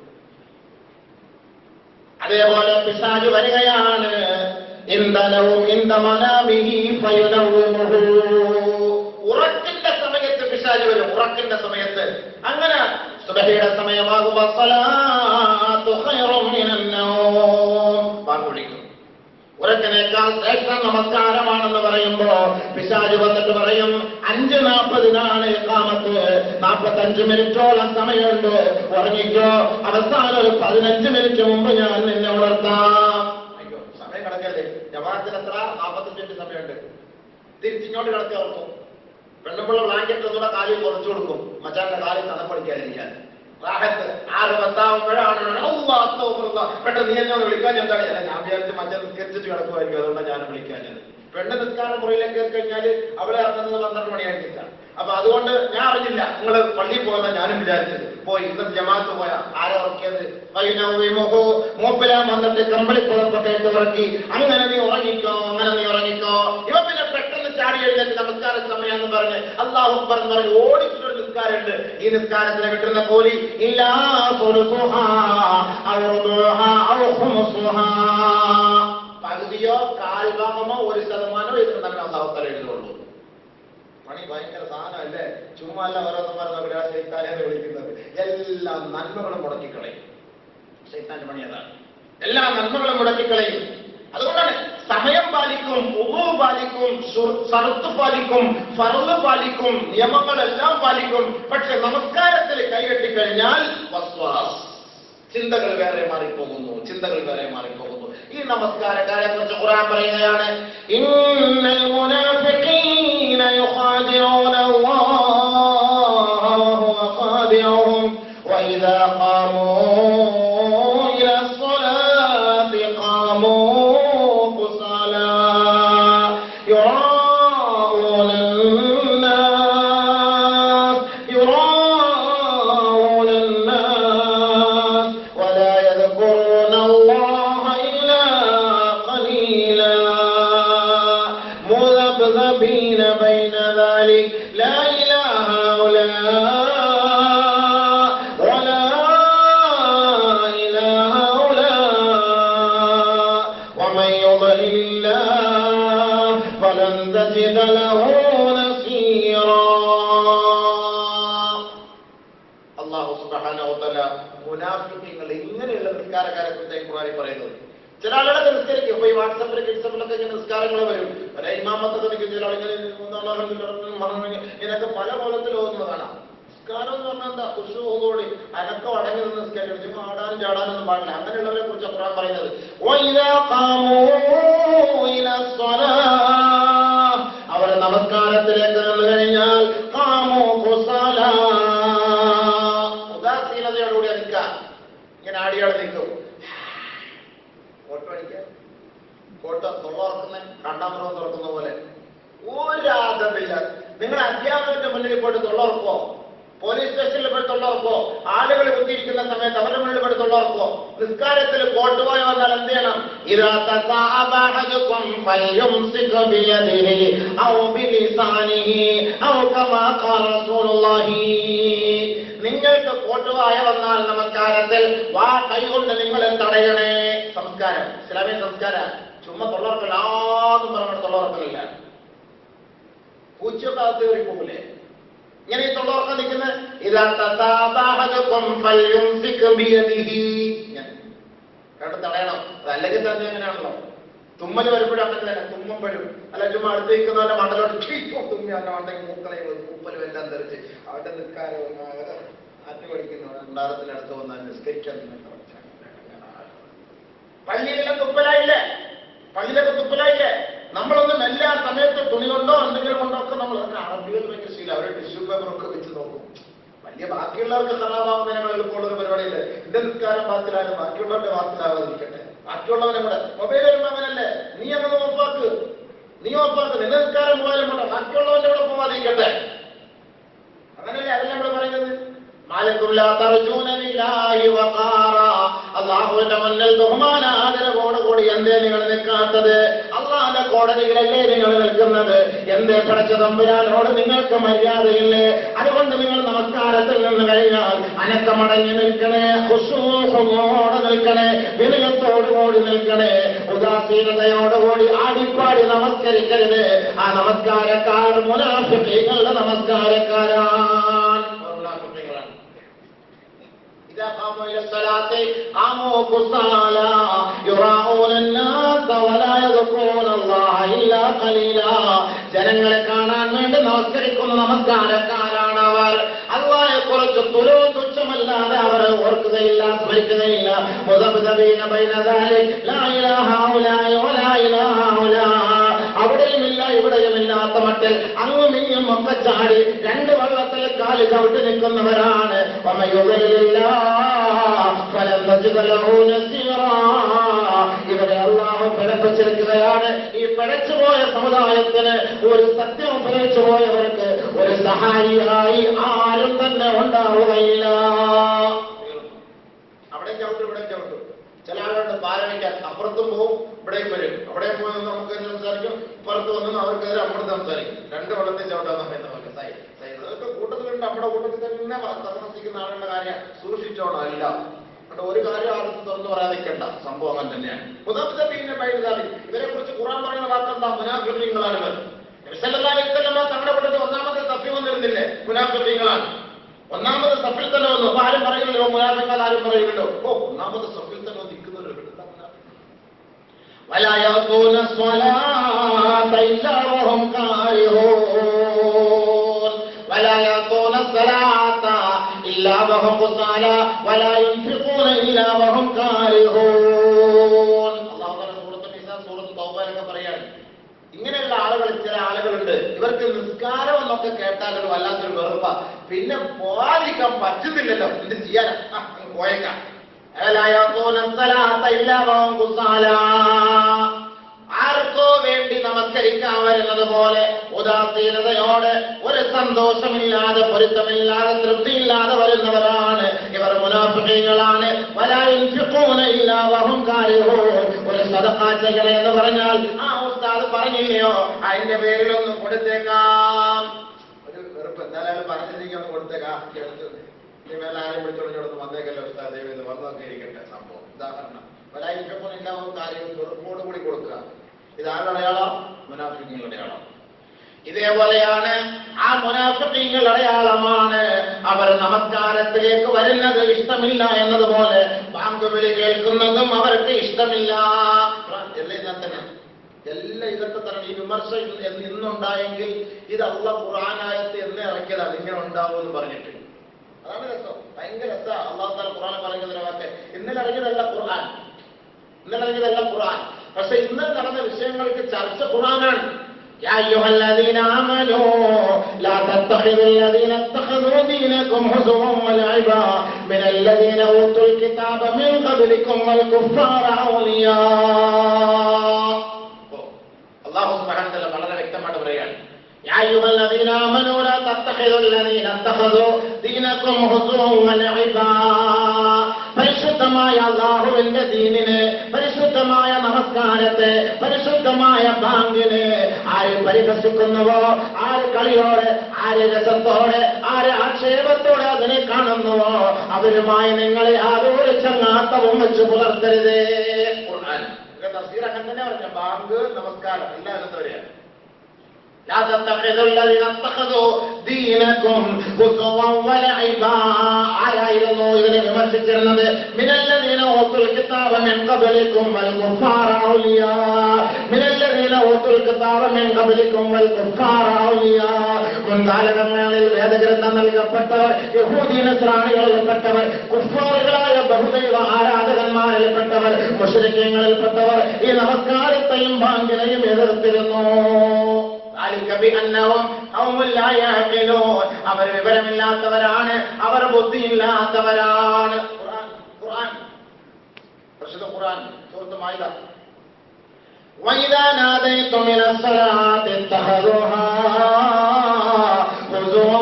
അതേപോലെ പിശാജ് വരികയാണ് ഇന്ധനവും ഇന്ധമനാമിഹി ഫയുനവ്വിമുഹു. ഉറക്കിന്റെ സമയത്ത് പിശാജ് വരും ഉറക്കിന്റെ സമയത്ത് അങ്ങനെ സുബഹയുടെ സമയമാകുമ്പോ സ്വലാത്തു ഖൈറും മിനന്നൗം. ബാങ്ക് വിളിക്കും ഉറക്കിന്റെ നമസ്കാരത്തിനേക്കാൾ ശ്രേഷ്ഠ നമസ്കാരമാണെന്ന് പറയുമ്പോ പിശാജ് വന്നിട്ട് പറയും അഞ്ച് നാൽപ്പതിനാണ് കാമത്ത് നാൽപ്പത്തഞ്ച് മിനിറ്റോളം സമയമുണ്ട് ഉറങ്ങിക്കോ അവസാനം ഒരു പതിനഞ്ച് മിനിറ്റ് മുമ്പ് ഞാൻ നിന്നെ ഉണർത്താം അയ്യോ സമയം കിടക്കല്ലേ ജമാഅത്തിന് എത്ര നാൽപ്പത്തഞ്ച് മിനിറ്റ് സമയമുണ്ട് തിരിച്ചിങ്ങോട്ട് കിടത്തി ഉറക്കും പെണ്ണുമ്പുള്ള ബ്ലാങ്കറ്റ് ഒന്നുകൂടെ കാലിൽ കുറച്ചു കൊടുക്കും മച്ചാന്റെ കാലിൽ തണുപ്പടിക്കാതിരിക്കാൻ റാഹത്ത് ആറ് പത്താവുമ്പോഴാണ് അല്ലാഹ് അസ്തഗ്ഫിറുല്ലാ. പെട്ടെന്ന് നീ എന്നെ ഒന്ന് വിളിക്കാൻ എന്താണ് അല്ല, ഞാൻ വിചാരിച്ച് മറ്റേ നിസ്കരിച്ചിട്ട് കിടക്കുമായിരിക്കും അതുകൊണ്ടാണ് ഞാൻ വിളിക്കാഞ്ഞത് പെണ്ണ് നിസ്കാരം മുറിയിലേക്ക് കയറി കഴിഞ്ഞാൽ അവളെ ഇറങ്ങുന്നത് പന്ത്രണ്ട് മണിയായിരിക്കാം അപ്പൊ അതുകൊണ്ട് ഞാൻ അറിഞ്ഞില്ല നിങ്ങൾ പള്ളിയിൽ പോയെന്നാ ഞാനും വിചാരിച്ചത് പോയി ഇന്നത്തെ ജമാഅത്ത് പോയാ ആരാ ഉറക്കിയത് വൈനവിമുഹു മൂപ്പിലാൻ വന്നിട്ട് കമ്പളി പുറപ്പെട്ടേക്ക് ഉറക്കി അങ്ങനെ നീ ഉറങ്ങിക്കോ അങ്ങനെ നീ ഉറങ്ങിക്കോ ഇവ പിന്നെ പെട്ടെന്ന് ചാടി എഴുന്നേറ്റ് നമസ്കാര സമയം എന്ന് പറഞ്ഞ് അള്ളാഹു പറഞ്ഞ് പറഞ്ഞ് ഓടിച്ചൊരു നിസ്കാരമുണ്ട് ഈ നിസ്കാരത്തിന് കിട്ടുന്ന കൂലി ഇല്ലാ സുലുസുഹാ ഔ റുബുഹാ ഔ ഖുമുസുഹാ. പകുതിയോ കാൽഭാഗമോ ഒരു ശതമാനമോ ഇതിന് തന്നെ അള്ളാഹു തല എഴുതുള്ളൂ പണി ഭയങ്കര സാധനമല്ലേ ചുമ്മാ അല്ല ഓരോന്നും പറഞ്ഞ ശൈത്താനെ വിളിക്കുന്നത് എല്ലാ നന്മകളും മുടക്കിക്കളയും ശൈത്താന്റെ പണി അതാണ് എല്ലാ നന്മകളും മുടക്കിക്കളയും അതുകൊണ്ടാണ് സമയം പാലിക്കും ഉറു പാലിക്കും സറുത്ത് പാലിക്കും ഫറവ് പാലിക്കും നിയമങ്ങളെല്ലാം പാലിക്കും പക്ഷെ നമസ്കാരത്തിൽ കൈകെട്ടിക്കഴിഞ്ഞാൽ വസ്വാസ് ചിന്തകൾ വേറെ മാറിപ്പോകുന്നു ചിന്തകൾ വേറെ മാറിപ്പോകുന്നു ഈ നമസ്കാരക്കാരെ കുറിച്ച് ഖുർആൻ പറയുകയാണ് ഇന്നൽ മുനാഫിഖീന യുഖാദിഊന അല്ലാഹ വഹുവ ഖാദിഊഹും വഇദാ ഖാമൂ ഇലാ الصلاة قاموا كسالى يراءون الناس يراءون الناس ولا يذكرون الله إلا قليلا مذبذبين بين ذلك لا إله هؤلاء ولا إله هؤلاء ومن يضلل الله فلن تجد له نصيرا അള്ളാഹു സുബാനോത്തല മുനാഫിക്കങ്ങൾ ഇങ്ങനെയുള്ള നിസ്കാരക്കാരെ കുറിച്ച് ഖുറാനി പറയുന്നത് ചില ആളുകളൊക്കെ നിസ്കരിക്കും ഇപ്പൊ ഈ വാട്സപ്പിൽ കിഡ്സപ്പിലൊക്കെ ഇങ്ങനെ നിസ്കാരങ്ങൾ വരും ഒരേ ഇമാമത്തൊക്കെ നിൽക്കും ചില ആളിങ്ങനെ ഇതിനൊക്കെ പല കോലത്തിൽ ഓതുന്നത് കാണാം നിസ്കാരം എന്ന് പറഞ്ഞാൽ എന്താ കുശുകൂടി അനക്കം അടങ്ങി നിന്ന് നിസ്കാരം ചുമ്മാ ആടാനും ചാടാനൊന്നും പാടില്ല അങ്ങനെയുള്ളവരെ കുറിച്ച് ഖുറാൻ പറയുന്നത് وَإِذَا قَامُوا إِلَى الصَّلَاةِ അവർ നമസ്കാരത്തിലേക്ക് നിന്ന് കഴിഞ്ഞാൽ കാമോ കുസാല ഉദാസീനതയോടുകൂടി നിൽക്കുക ഇങ്ങനെ ആടിയാട് നിൽക്കും ഫോട്ടോ അടിക്കാൻ ഫോട്ടോ തുറക്കുന്ന കണ്ടാമൃതം തുറക്കുന്ന പോലെ ഒരാദമില്ല നിങ്ങൾ അധ്യാപകന്റെ മുന്നിൽ പോയിട്ട് തൊള്ളർക്കോ പോലീസ് സ്റ്റേഷനിൽ പോയി തൊള്ളർക്കോ ആളുകൾ കുത്തിയിരിക്കുന്ന സമയത്ത് അവരുടെ മുന്നിൽ പോയി തൊള്ളർക്കോ നിസ്കാരത്തിൽ കോട്ടുപോയി വന്നാൽ എന്ത് ചെയ്യണം ഇതാ തസാഅബ അഹദുക്കും ഫൽയുംസിക് ബിയദിഹി ഔ ബിലിസാനിഹി ഔ കമാ ഖാല റസൂലുള്ളാഹി നിങ്ങൾക്ക് കോട്ടുവായ വന്നാൽ നമസ്കാരത്തിൽ വാ കൈകൊണ്ട് നിങ്ങൾ തടയണേ സംസ്കാരം ഇസ്ലാമിക സംസ്കാരം ചുമ്മാ തൊള്ളവർക്കല്ല ആദ്യം പറഞ്ഞ തൊള്ളവർക്കലില്ല പൂച്ചയൊക്കെ അകത്ത് കയറി പോകില്ലേ ഇങ്ങനെ ഈ തൊള്ളവർക്കം നിൽക്കുന്ന ഇതാ തസാബാഹദുക്കും ഫൽയുംസിക് ബിയദിഹി ഇങ്ങനെ. കണ്ട് തടയണം അതല്ലെങ്കിൽ തന്നെ അങ്ങനെയാണല്ലോ തുമ്മൽ വരുമ്പോഴും അങ്ങനെ തന്നെ തുമ്മുമ്പോഴും അല്ല ചുമ്മാ അടുത്ത് നിൽക്കുന്നവന്റെ മണ്ടലോട്ട് ചീപ്പോ തുമ്മി അവന്റെ മണ്ടയ്ക്ക് മൂക്കളയും പൂപ്പലും എല്ലാം തെറിച്ച് അവന്റെ നിസ്കാരം ആറ്റ് പഠിക്കുന്ന ഉണ്ടാകത്തിനടുത്ത് വന്നാൽ നിസ്കരിക്കാൻ നിന്നിട്ട് പള്ളിയിലെല്ലാം തുപ്പലായില്ലേ പള്ളിയിലൊക്കെ തുപ്പലായില്ലേ നമ്മളൊന്നും എല്ലാ സമയത്ത് തുണി കൊണ്ടോ എന്തെങ്കിലും കൊണ്ടോ ഒക്കെ നമ്മൾ അറബികൾ ഭയങ്കര ശീലം അവരെ ടിഷ്യൂ പേപ്പർ ഒക്കെ വെച്ച് നോക്കും വലിയ ബാക്കിയുള്ളവർക്ക് ഖറാബാവുന്നതിനുള്ള എളുപ്പമുള്ള ഒരു പരിപാടിയില്ല എന്റെ നിസ്കാരം ബാത്തിലായാലും ബാക്കിയുള്ളവരുടെ ബാത്തിലാവാതിരിക്കട്ടെ ബാക്കിയുള്ളവരെ കൂടെ മൊബൈൽ വരുമ്പോ അങ്ങനല്ലേ നീ അങ്ങനെ ഉറപ്പാക്ക് നീ ഉറപ്പാക്ക് നിന്റെ നിസ്കാരം പോയാലും പോട്ടെ ബാക്കിയുള്ളവന്റെ കൂടെ പോവാതിരിക്കട്ടെ അങ്ങനല്ലേ അതല്ലേ നമ്മൾ പറയുന്നത് മാലക്കുല്ലാ തർജൂന ലില്ലാഹി വഖാറാ അല്ലാഹുവിന്റെ മുന്നിൽ ബഹുമാന ആദരവോടുകൂടി എന്തേ നിങ്ങൾ നിൽക്കാത്തത് അള്ളാഹിന്റെ കോടതികളല്ലേ നിങ്ങൾ നിൽക്കുന്നത് എന്തേ പടച്ച തമ്പുരാനോട് നിങ്ങൾക്ക് മര്യാദയില്ലേ അതുകൊണ്ട് നിങ്ങൾ നമസ്കാരത്തിൽ നിന്ന് കഴിഞ്ഞാൽ അനക്കമടങ്ങി നിൽക്കണേ ഹുസൂഹോടെ നിൽക്കണേ വിനയത്തോടുകൂടി നിൽക്കണേ ഉദാസീനതയോടുകൂടി ആടിപ്പാടി നമസ്കരിക്കരുത് ആ നമസ്കാരക്കാർ മുനാഫികളുടെ നമസ്കാരക്കാരാണ് മുനാഫിക്കുകളാണ്. ഇത് إذا قاموا إلى الصلاة قاموا كسالى يراءون الناس ولا يذكرون الله إلا قليلا ജനങ്ങളെ കാണാൻ വേണ്ടി നമസ്കരിക്കുന്ന നമസ്കാരക്കാരാണ് അവർ അള്ളാഹെ കുറിച്ച് തുലോ തുച്ഛമല്ലാതെ അവർ ഓർക്കുകയില്ല സ്മരിക്കുകയില്ല മുതബുദബീന ബൈന ذلك لا إله هؤلاء ولا إله هؤلاء അവിടെയുമില്ല ഇവിടെയുമില്ലാത്ത മട്ടിൽ അങ്ങും ഇങ്ങും ഒക്കെ ചാടി രണ്ട് വെള്ളത്തിൽ കാല് ചവിട്ടി നിൽക്കുന്നവരാണ് വമയുഗയിലില്ല ഫലം നജിദലഹു നസീറാ. ഇവരെ അള്ളാഹു പിഴപ്പിച്ചിരിക്കുകയാണ് ഈ പിഴച്ചുപോയ സമുദായത്തിന് ഒരു സത്യം പിഴച്ചു പോയവർക്ക് ഒരു സഹായിയായി ആരും തന്നെ ഉണ്ടാവുകയില്ല അവിടെ ചവിട്ടും ഇവിടെ ചവിട്ടും ചില ആളുകളുടെ പാലനയ്ക്കാൻ അപ്പുറത്തും പോവും ഇവിടെയും വരും അവിടെ പോയി നിന്ന് നമുക്ക് സംസാരിക്കും ഇപ്പുറത്ത് വന്ന് അവർക്ക് അപ്പുറത്ത് സംസാരിക്കും രണ്ട് വെള്ളത്തിൽ ചവിട്ടാൻ സമയത്ത് പോലെ സൈ സൈ അതൊക്കെ കൂട്ടത്തിലുണ്ട് നമ്മുടെ കൂട്ടത്തിൽ തന്നെ താമസിക്കുന്ന ആളുടെ കാര്യം സൂക്ഷിച്ചോണം അല്ല അതുകൊണ്ട് ഒരു കാര്യം ആർക്കും തുറന്നു പറയാതിരിക്കണ്ട സംഭവം അങ്ങനെ തന്നെയാണ് മുതത്തെ പിന്നെ പൈതാറി ഇവരെ കുറിച്ച് ഖുറാൻ പറയുന്ന വാക്കെന്താ മുനാഫിങ്ങളാണ് ഇവർ നബിസല്ലാസ്ലമ തങ്ങളുടെ കൂട്ടത്തിൽ ഒന്നാമത്തെ തപ്പി വന്നിരുന്നില്ലേ മുനാഫിങ്ങളാണ് ഒന്നാമത് സഫിൽ തന്നെ വന്നു അപ്പൊ ആരും പറയുന്നില്ലോ മുനാഫിങ്ങൾ ആരും പറയുന്നുണ്ടോ ഓ ഒന്നാമത് സഫിൽ തന്നെ നിൽക്കുന്നവരുണ്ട് ولا يأتون الصلاة إلا وهم كارهون ولا يأتون الصلاة إلا وهم قصالى ولا ينفقون إلا وهم كارهون അള്ളാഹു താല സൂറത്ത് നിസാ സൂറത്ത് തൗബയിലൊക്കെ പറയാണ് ഇങ്ങനെയുള്ള ആളുകൾ ചില ആളുകളുണ്ട് ഇവർക്ക് നിസ്കാരം എന്നൊക്കെ കേട്ടാൽ ഒരു വല്ലാത്തൊരു വെറുപ്പ പിന്നെ പോകാതിരിക്കാൻ പറ്റുന്നില്ലല്ലോ എന്ത് ചെയ്യാനാ ആ, അങ്ങ് പോയേക്കാം ألا يأتون الصلاة إلا وهم كسالى ആർക്കോ വേണ്ടി നമസ്കരിക്കാൻ വരുന്നത് പോലെ ഉദാസീനതയോടെ ഒരു സന്തോഷമില്ലാതെ പൊരുത്തമില്ലാതെ തൃപ്തിയില്ലാതെ വരുന്നവരാണ് ഇവർ മുനാഫികളാണ് വഹും ഒരു സദഖ ചെയ്യണേ എന്ന് പറഞ്ഞാൽ ആ ഉസ്താദ് പറഞ്ഞില്ലയോ അതിന്റെ പേരിലൊന്ന് കൊടുത്തേക്കാം ഒരു വെറുപ്പ് എന്തായാലും പറഞ്ഞില്ലെങ്കിൽ ഒന്ന് കൊടുത്തേക്കാം എടുത്ത് ഇനി മേലെ ആരും വിളിച്ചോളിഞ്ഞോടൊന്ന് വന്നേക്കല്ലോ ഉസ്താദ് ദൈവം ഇത് വന്നൊക്കെ ഇരിക്കട്ടെ സംഭവം ഉദാഹരണം വലായിരിക്കപ്പോൾ എല്ലാവരും കാര്യം വെറുപ്പോട് കൂടി കൊടുക്കുക ഇത് ആരുടെ അടയാളം മുനാഫിക്കുകളുടെ അടയാളം ഇതേപോലെയാണ് ആ മുനാഫിക്കുകൾ അടയാളമാണ് അവർ നമസ്കാരത്തിലേക്ക് വരുന്നത് ഇഷ്ടമില്ല എന്നതുപോലെ ബാങ്ക് വിളി കേൾക്കുന്നതും അവർക്ക് ഇഷ്ടമില്ല എല്ലാം ഇതിനകത്ത് തന്നെ എല്ലാം ഇതൊക്കെ തന്നെ ഈ വിമർശനം എന്ന് ഇന്നുണ്ടായെങ്കിൽ ഇത് അള്ള ഖുറാനായത്ത് എന്ന് ഇറക്കിയതാണ് ഇങ്ങനെ ഉണ്ടാവും എന്ന് പറഞ്ഞിട്ട് അതാണ് രസം ഭയങ്കര രസം അള്ളാഹു താല ഖുറാൻ പറയുന്നതിന്റെ വാക്ക് ഇന്നലെ ഇറങ്ങിയതല്ല ഖുർആൻ ഇന്നലെ ഇറങ്ങിയതല്ല ഖുർആൻ പക്ഷെ ഇന്നലെ നടന്ന വിഷയങ്ങൾക്ക് ചർച്ച ഖുർആനാണ് يا أيها الذين آمنوا لا تتخذوا الذين اتخذوا دينكم هزوا ولعبا من الذين أوتوا الكتاب من قبلكم والكفار أولياء അള്ളാഹു സുബ്ഹാനഹു വളരെ വ്യക്തമായിട്ട് പറയുകയാണ് يا أيها الذين آمنوا لا تتخذوا الذين اتخذوا دينكم هزوا ولعبا പരിശുദ്ധമായ അള്ളാഹുവിന്റെ ദീനിനെ പരിശുദ്ധമായ നമസ്കാരത്തെ പരിശുദ്ധമായ ബാങ്കിനെ ആര് പരിഹസിക്കുന്നുവോ ആര് കളിയോടെ ആര് രസത്തോടെ ആര് ആക്ഷേപത്തോടെ അതിനെ കാണുന്നുവോ അവരുമായി നിങ്ങളെ യാതൊരു ചങ്ങാത്തവും വെച്ച് പുലർത്തരുതേ ഖുർആൻ തഫ്സീർ അങ്ങനെ തന്നെ പറഞ്ഞ ബാങ്ക് നമസ്കാരം എല്ലാം അങ്ങനത്തെ വരെയാണ് لا تتخذوا الذين اتخذوا دينكم هزوا ولعبا ആരായിരുന്നു ഇതിനെ വിമർശിച്ചിരുന്നത് من الذين اوتوا الكتاب من قبلكم والكفار اولياء من الذين اوتوا الكتاب من قبلكم والكفار اولياء മുൻകാലങ്ങളിൽ വേദഗ്രന്ഥം നൽകപ്പെട്ടവർ യഹൂദി നസ്രാണികളിൽപ്പെട്ടവർ കുഫാറുകളായ ബഹുദൈവ ആരാധകന്മാരിൽപ്പെട്ടവർ മുസ്ലിങ്ങളിൽപ്പെട്ടവർ ഈ നമസ്കാരത്തെയും ബാങ്കിനെയും എതിർത്തിരുന്നു ذلك بأنهم قوم لا يعقلون അവർ വിവരമില്ലാത്തവരാണ് അവർ ബുദ്ധിയില്ലാത്തവരാണ് ഖുർആൻ ഖുർആൻ പരിശുദ്ധ ഖുർആൻ സൂറത്ത് മായിദ وإذا ناديتم إلى الصلاة اتخذوها هزوا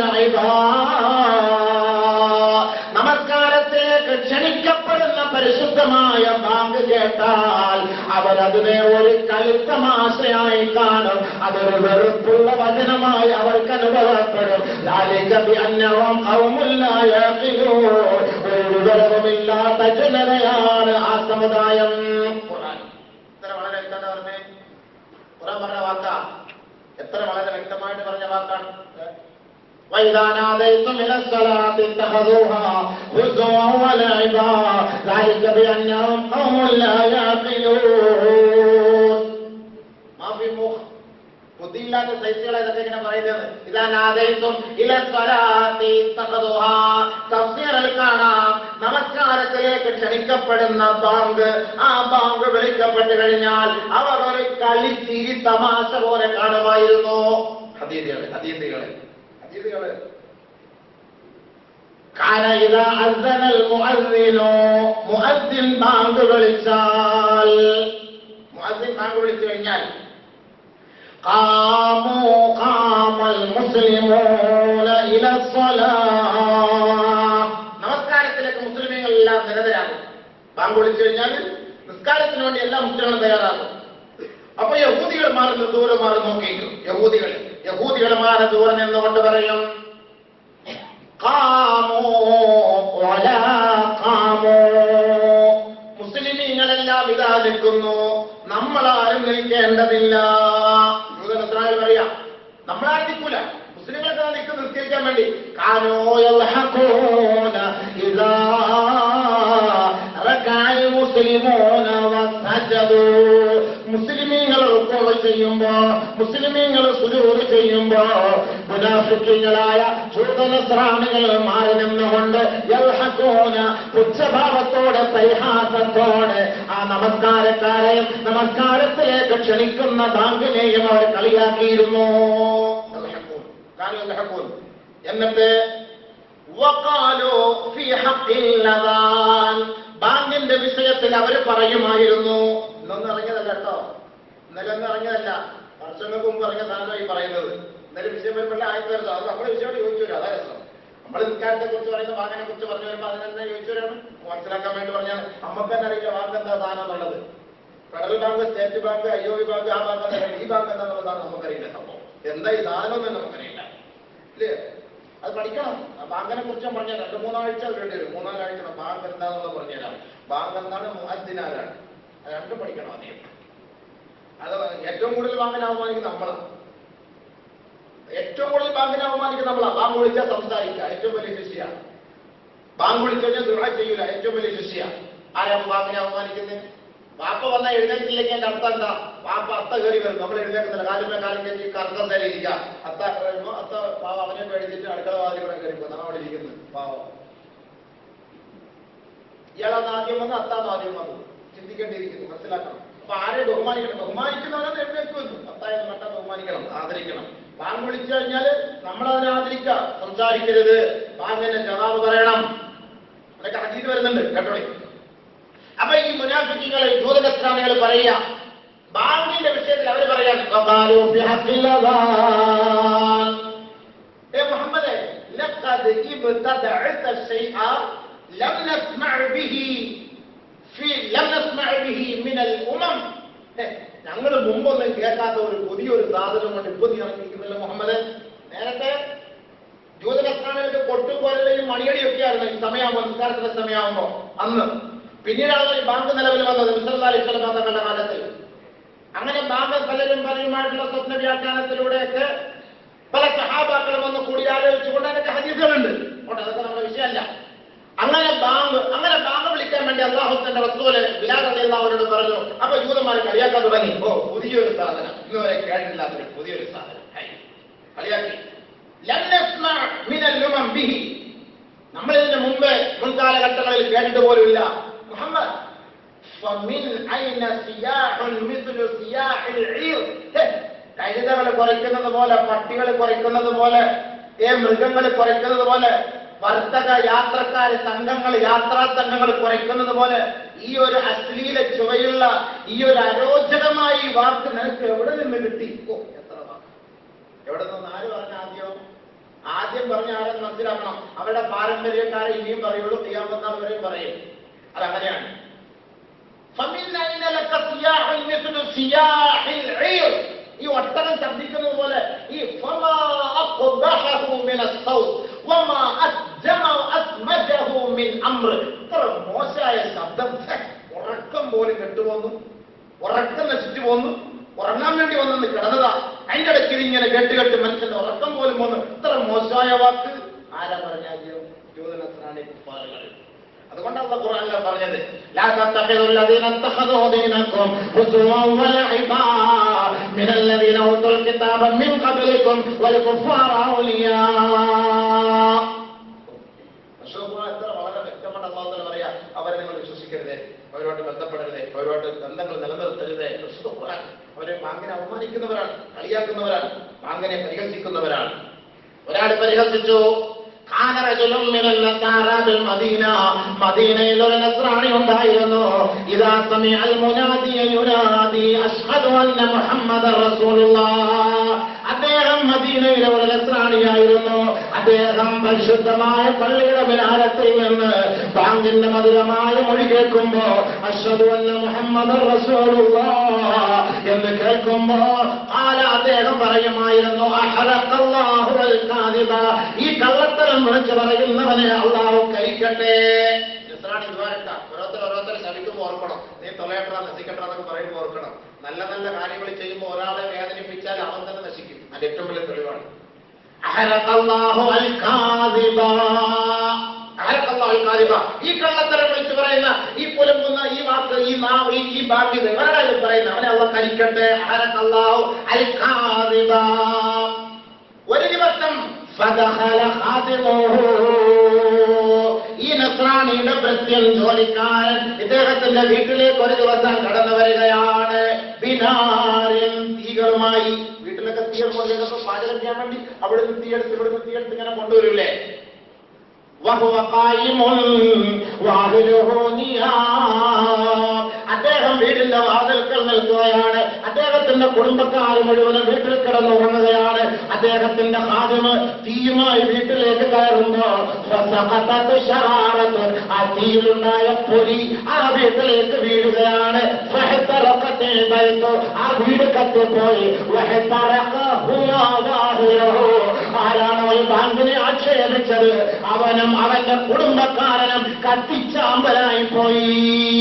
ولعبا നമസ്കാരത്തിലേക്ക് ക്ഷണിക്കപ്പെടുന്ന പരിശുദ്ധമായ ബാങ്ക് കേട്ടാൽ അവരതിനെ ഒരു കളിത്തമാശയായി കാണും അതൊരു വെറുപ്പുള്ള വചനമായി അവർക്ക് അനുഭവപ്പെടും ذلك بأنهم قوم لا يعقلون. ഒരു വിവരവുമില്ലാത്ത ജനതയാണ് ആ സമുദായം ഖുർആൻ. എത്ര വളരെ വ്യക്തത പറഞ്ഞേ ഖുർആൻ പറഞ്ഞ വാക്കാ എത്ര വളരെ വ്യക്തമായിട്ട് പറഞ്ഞ വാക്കാണ് ഏ? وإذا ناديتم إلى الصلاة اتخذوها هزوا ولعبا ذلك بأنهم قوم لا يعقلون ما في مخ ബുദ്ധിയില്ലാത്ത സൈറ്റുകളെ ഇതൊക്കെ ഇങ്ങനെ പറയുന്നത് ഇതാ നാദയിത്തും ഇല സ്വലാത്തി തഖദുഹ തഫ്സീറിൽ കാണാം നമസ്കാരത്തിലേക്ക് ക്ഷണിക്കപ്പെടുന്ന ബാങ്ക് ആ ബാങ്ക് വിളിക്കപ്പെട്ട് കഴിഞ്ഞാൽ അവർ ഒരു കളി ചിരി തമാശ പോലെ കാണുമായിരുന്നു ഹദീദികളെ ഹദീദികളെ ഹദീദികളെ കാന ഇതാ അസ്സനൽ മുഅദ്ദിനു മുഅദ്ദിൻ ബാങ്ക് വിളിച്ചാൽ മുഅദ്ദിൻ ബാങ്ക് വിളിച്ചു കഴിഞ്ഞാൽ قاموا قام المسلمون إلى الصلاة നമസ്കാരത്തിലേക്ക് മുസ്ലിമീങ്ങൾ എല്ലാം നിരതരാകും ബാങ്ക് വിളിച്ചു കഴിഞ്ഞാൽ നിസ്കാരത്തിന് വേണ്ടി എല്ലാ മുസ്ലിങ്ങളും തയ്യാറാകും അപ്പൊ യഹൂദികൾ മാറുന്ന ദൂരം മാറി നോക്കിയിരിക്കും യഹൂദികൾ യഹൂദികൾ മാറി ദൂരം നിന്നുകൊണ്ട് പറയും കാമോ വലാ കാമോ മുസ്ലിമീങ്ങളെല്ലാം ഇതാ നിൽക്കുന്നു നമ്മളാരും നിൽക്കേണ്ടതില്ല യൂതനസ്രായ പറയാം നമ്മളാരും നിൽക്കൂല മുസ്ലിങ്ങളൊക്കെ നിൽക്കും നിസ്കരിക്കാൻ വേണ്ടി കാനോ യൽഹഖൂന ഇദാ റകഅൽ മുസ്ലിമൂന വസജദൂ മുസ്ലിമീങ്ങൾ റുക്കോൾ ചെയ്യുമ്പോ മുസ്ലിമീങ്ങൾ സുജൂദ് ചെയ്യുമ്പോ മുനാഫിക്കീങ്ങളായ ചൂതനസ്രാണികൾ മാറി നിന്നുകൊണ്ട് യൽഹഖൂന പുച്ഛഭാവത്തോടെ പരിഹാസത്തോടെ ആ നമസ്കാരക്കാരെയും നമസ്കാരത്തിലേക്ക് ക്ഷണിക്കുന്ന ബാങ്കിനെയും അവർ കളിയാക്കിയിരുന്നു യൽഹഖൂൻ. കാനൂ യൽഹഖൂൻ. എന്നിട്ട് വഖാലൂ ഫീ ഹഖിൽ അദാൻ. ബാങ്കിന്റെ വിഷയത്തിൽ അവർ പറയുമായിരുന്നു ഇന്നൊന്നും ഇറങ്ങിയതല്ല കേട്ടോ ഇന്നലെ ഒന്നും ഇറങ്ങിയതല്ല വർഷങ്ങൾക്ക് മുമ്പ് ഇറങ്ങിയ സാധനമാണ് ഈ പറയുന്നത് ഇന്നലെ വിഷയം വരുമ്പോൾ ആയി വരുന്നത് അത് നമ്മുടെ വിഷയം ചോദിച്ചു വരും അതാ രസം നമ്മൾ നിസ്കാരത്തെ കുറിച്ച് പറയുന്ന വാങ്ങിനെ കുറിച്ച് പറഞ്ഞു വരുമ്പോൾ അതിനെന്താ ചോദിച്ചു വരാണ് മനസ്സിലാക്കാൻ വേണ്ടി പറഞ്ഞാൽ നമുക്ക് തന്നെ അറിയില്ല വാക്ക് എന്താ സാധനം എന്നുള്ളത് federal bank state bank I O bank ആ ബാങ്ക് എന്താ ഈ ബാങ്ക് എന്താണെന്നുള്ളതാണ് നമുക്കറിയില്ല സംഭവം എന്താ ഈ സാധനം എന്ന് നമുക്കറിയില്ല ഇല്ലേ അത് പഠിക്കണം ആ ബാങ്കിനെ കുറിച്ച് ഞാൻ പറഞ്ഞുതരാം രണ്ട് മൂന്നാഴ്ച വേണ്ടി വരും മൂന്നാലാഴ്ച ബാങ്ക് എന്താണെന്നുള്ളത് പറഞ്ഞുതരാം ബാങ്ക് എന്താണ് മുഹദ്ദിനാരാണ് അത് രണ്ടും പഠിക്കണം അധികം അത് ഏറ്റവും കൂടുതൽ ബാങ്കിനെ അവമാനിക്കുന്ന നമ്മളാണ് ഏറ്റവും കൂടുതൽ ബാങ്കിനെ അവമാനിക്കുന്ന നമ്മളാണ് ബാങ്ക് വിളിച്ചാൽ സംസാരിക്കുക ഏറ്റവും വലിയ ശിഷ്യാണ് ബാങ്ക് വിളിച്ചു കഴിഞ്ഞാൽ ദുഃഖ ചെയ്യൂല ഏറ്റവും വലിയ ശിഷ്യാണ് ആരാണ് ബാങ്കിനെ അവമാനിക്കുന്നത് വാപ്പ വന്ന എഴുന്നേറ്റില്ലെങ്കിൽ എന്റെ അർത്ഥം എന്താ വാപ്പ അത്ത കയറി വരും നമ്മൾ എഴുന്നേക്കുന്നില്ല കാലുമേ കാലം കയറ്റി കറക്കം തന്നെ ഇരിക്കുക അത്ത കഴിയുമ്പോ അത്ത പാവ അവനെ പേടിച്ചിട്ട് അടുക്കള വാതിൽ കൂടെ കയറി പോകും അവിടെ ഇരിക്കുന്നു പാവം ഇയാളാണ് ആദ്യം വന്ന് അത്താന്ന് ആദ്യം വന്നു ചിന്തിക്കേണ്ടിയിരിക്കുന്നു മനസ്സിലാക്കണം അപ്പൊ ആരെ ബഹുമാനിക്കണം ബഹുമാനിക്കുന്നവരെ എഴുന്നേറ്റ് വന്നു അത്തായെന്ന് മട്ട ബഹുമാനിക്കണം ആദരിക്കണം ബാങ്ക് വിളിച്ചു കഴിഞ്ഞാൽ നമ്മളതിനെ ആദരിക്കുക സംസാരിക്കരുത് ബാങ്കിന്റെ ജവാബ് പറയണം അതൊക്കെ ഹദീസ് വരുന്നുണ്ട് കേട്ടോളി അപ്പൊ ഈ മുനാഫിക്കുകളെ ജൂതകസ്രാമികൾ പറയുക ബാങ്കിന്റെ വിഷയത്തിൽ അവർ പറയാൻ "വഖാലൂ ബിഹഖിൽ അദാൻ." ഏ മുഹമ്മദേ ലഖദ് ഇബ്തദഅത ശൈഅ ലം നസ്മഅ ബിഹി ഫി ലം നസ്മഅ ബിഹി മിനൽ ഉമം ഞങ്ങൾ മുമ്പൊന്നും കേൾക്കാത്ത ഒരു പുതിയൊരു സാധനം കൊണ്ട് ഇപ്പൊ നീ ഇറങ്ങിയിരിക്കുന്നില്ല മുഹമ്മദ് നേരത്തെ ജൂതകസ്രാമികൾക്ക് കൊട്ടുപോലെയും മണിയടിയൊക്കെയായിരുന്നു ഈ സമയമാകുമ്പോൾ നിസ്കാരത്തിന്റെ സമയമാകുമ്പോ അന്ന് പിന്നീടാണ് ഈ ബാങ്ക് നിലവിൽ വന്നത് മിസല്ലാ അലിസ്വലം തങ്ങളുടെ കാലത്തിൽ അങ്ങനെ ബാങ്ക് പലരും പലരുമായിട്ടുള്ള സ്വപ്ന വ്യാഖ്യാനത്തിലൂടെയൊക്കെ പല സഹാബാക്കളും വന്ന് കൂടി ആലോചിച്ചുകൊണ്ട് അതിനൊക്കെ ഹദീസുകളുണ്ട് അതുകൊണ്ട് അതൊക്കെ നമ്മുടെ വിഷയമല്ല അങ്ങനെ ബാങ്ക് അങ്ങനെ ബാങ്ക് വിളിക്കാൻ വേണ്ടി അള്ളാഹുത്തിന്റെ വസ്തുവില് ബിലാഖിള്ളാഹുനോട് പറഞ്ഞു അപ്പൊ ജൂതന്മാർ കളിയാക്കാൻ തുടങ്ങി ഓ പുതിയൊരു സാധനം ഇന്നുവരെ കേട്ടില്ലാത്തൊരു പുതിയൊരു സാധനം ഹൈ. കളിയാക്കി ലം നസ്മഅ മിനൽ ഉമം ബിഹി നമ്മൾ ഇതിന് മുമ്പ് മുൻകാലഘട്ടങ്ങളിൽ കേട്ടിട്ട് പോലുമില്ല മുഹമ്മദ് فمن أين سياح مثل سياح العير കഴുതകൾ കുറയ്ക്കുന്നത് പോലെ പട്ടികൾ കുറയ്ക്കുന്നത് പോലെ ഏ മൃഗങ്ങൾ കുറയ്ക്കുന്നത് പോലെ വർത്തക യാത്രക്കാർ സംഘങ്ങൾ യാത്രാ സംഘങ്ങൾ കുറയ്ക്കുന്നത് പോലെ ഈ ഒരു അശ്ലീല ചുവയുള്ള ഈ ഒരു അരോചകമായ ഈ വാക്ക് നിനക്ക് എവിടെ നിന്ന് കിട്ടി ഓ എത്ര വാക്ക് എവിടെ നിന്ന് ആര് പറഞ്ഞ ആദ്യം ആദ്യം പറഞ്ഞ ആരെന്ന് മനസ്സിലാക്കണം അവരുടെ പാരമ്പര്യക്കാരെ ഇനിയും പറയുള്ളൂ ചെയ്യാമെന്നാൽ വരെയും പറയും അതങ്ങനെയാണ് فمن أين لك صياح مثل صياح العير ഈ ഒട്ടകം ശബ്ദിക്കുന്നത് പോലെ ഈ فما أقبحه من الصوت وما أسجم وأسمجه من أمر ഇത്ര മോശമായ ശബ്ദം ഛെ, ഉറക്കം പോലും കെട്ടുപോന്നു ഉറക്കം നശിച്ചു പോന്നു ഉറങ്ങാൻ വേണ്ടി വന്നു കിടന്നതാ അതിന്റെ ഇടയ്ക്ക് ഇങ്ങനെ കേട്ട് കേട്ട് മനുഷ്യന്റെ ഉറക്കം പോലും വന്നു ഇത്ര മോശമായ വാക്ക് ആരാ പറഞ്ഞാൽ യൂതനസ്രാണി കുപ്പാറുകൾ അതുകൊണ്ടല്ല ഖുർആനിൽ പറഞ്ഞത് ലാ തത്തഖിദു الذين اتخذوا دينكم هزوا ولعبا من الذين اوتوا الكتاب من قبلكم والكفار اولياء അശോക് എത്ര വളരെ വ്യക്തമാണ് അള്ളാഹുത്തല പറയാ അവരെ നിങ്ങൾ വിശ്വസിക്കരുത് അവരുമായിട്ട് ബന്ധപ്പെടരുത് അവരുമായിട്ട് ബന്ധങ്ങൾ നിലനിർത്തരുത് വിശുദ്ധ ഖുർആൻ അവരെ മാങ്ങനെ അവമാനിക്കുന്നവരാണ് കളിയാക്കുന്നവരാണ് മാങ്ങനെ പരിഹസിക്കുന്നവരാണ് ഒരാൾ പരിഹസിച്ചു കാന റജുലുൻ മിനൽ നസാറാ ബിൽ മദീന മദീനയിൽ ഒരു നസ്രാണി ഉണ്ടായിരുന്നു ഇദാ സമിഅൽ മുനാദിയ യുനാദി അഷ്ഹദു അന്ന മുഹമ്മദർ റസൂലുള്ളാഹ് അദ്ദേഹം മദീനയിലെ ഒരു നസ്രാണിയായിരുന്നു അദ്ദേഹം പരിശുദ്ധമായ പള്ളിയുടെ വിനാരത്തിൽ നിന്ന് ബാങ്കിന്റെ മധുരമായ മൊഴി കേൾക്കുമ്പോ അഷ്ഹദു അന്ന മുഹമ്മദർ റസൂലുള്ളാഹ് എന്ന് കേൾക്കുമ്പോ ആല അദ്ദേഹം പറയുമായിരുന്നു അഹറഖല്ലാഹു അൽ കാദിബ ഈ കള്ളത്തരം വിളിച്ച് പറയുന്നവനെ അള്ളാഹു കരിക്കട്ടെ ഇസ്രാണി ദ്വാരക്ക ഓരോരുത്തർ ഓരോരുത്തർ ശമിക്കുമ്പോൾ ഓർക്കണം നീ തൊലയട്ട നശിക്കട്ട എന്നൊക്കെ പറയുമ്പോൾ ഓർക്കണം നല്ല നല്ല കാര്യങ്ങൾ ചെയ്യുമ്പോൾ ഒരാളെ വേദനിപ്പിച്ചാൽ അവൻ തന്നെ നശിക്കും അത് ഏറ്റവും വലിയ തെളിവാണ് അഹറഖല്ലാഹു അൽ കാദിബ അഹറഖല്ലാഹു അൽ കാദിബ ഈ കള്ളത്തരം വിളിച്ച് പറയുന്ന ഈ പുലമ്പുന്ന ഈ വാക്ക് ഈ നാവ് ഈ ഈ ബാധ്യത ഇവരുടെ ഇത് പറയുന്ന അവനെ അള്ള കരിക്കട്ടെ അഹറഖല്ലാഹു അൽ കാദിബ ഒരു ദിവസം ഫദഖല ഖാദിമുഹു. ഈ നസ്രാണിയുടെ ഭൃത്യൻ ജോലിക്കാരൻ ഇദ്ദേഹത്തിന്റെ വീട്ടിലേക്ക് ഒരു ദിവസം കടന്നു വരികയാണ് ബിനാരിൻ തീകളുമായി വീട്ടിലൊക്കെ തീ കൊണ്ടുവരുന്നപ്പോ പാചകം ചെയ്യാൻ വേണ്ടി അവിടെ നിന്ന് തീയെടുത്ത് ഇവിടെ നിന്ന് തീയെടുത്ത് ഇങ്ങനെ കൊണ്ടുവരില്ലേ വഹുവ ഖായിമുൻ വാഹിലുഹു നിയാം. അദ്ദേഹം വീടിന്റെ വാതിൽക്കൽ നിൽക്കുകയാണ് അദ്ദേഹത്തിന്റെ കുടുംബക്കാർ മുഴുവനും വീട്ടിൽ കിടന്നുറങ്ങുകയാണ് അദ്ദേഹത്തിന്റെ ഹാദിമ് തീയുമായി വീട്ടിലേക്ക് കയറുമ്പോ ഫസഖത്തത്ത് ശറാറത്ത് ആ തീയിലുണ്ടായ പൊരി ആ വീട്ടിലേക്ക് വീഴുകയാണ് ഫഹത്തറഖത്തിൽ ബൈത്തു ആ വീട് കത്തിപ്പോയി വഹത്തറഖ ഹുവ വാഹിലുഹു. ആരാണോ ഈ ബാങ്കിനെ ആക്ഷേപിച്ചത് അവനും അവന്റെ കുടുംബക്കാരനും കത്തിച്ചാമ്പലായി പോയി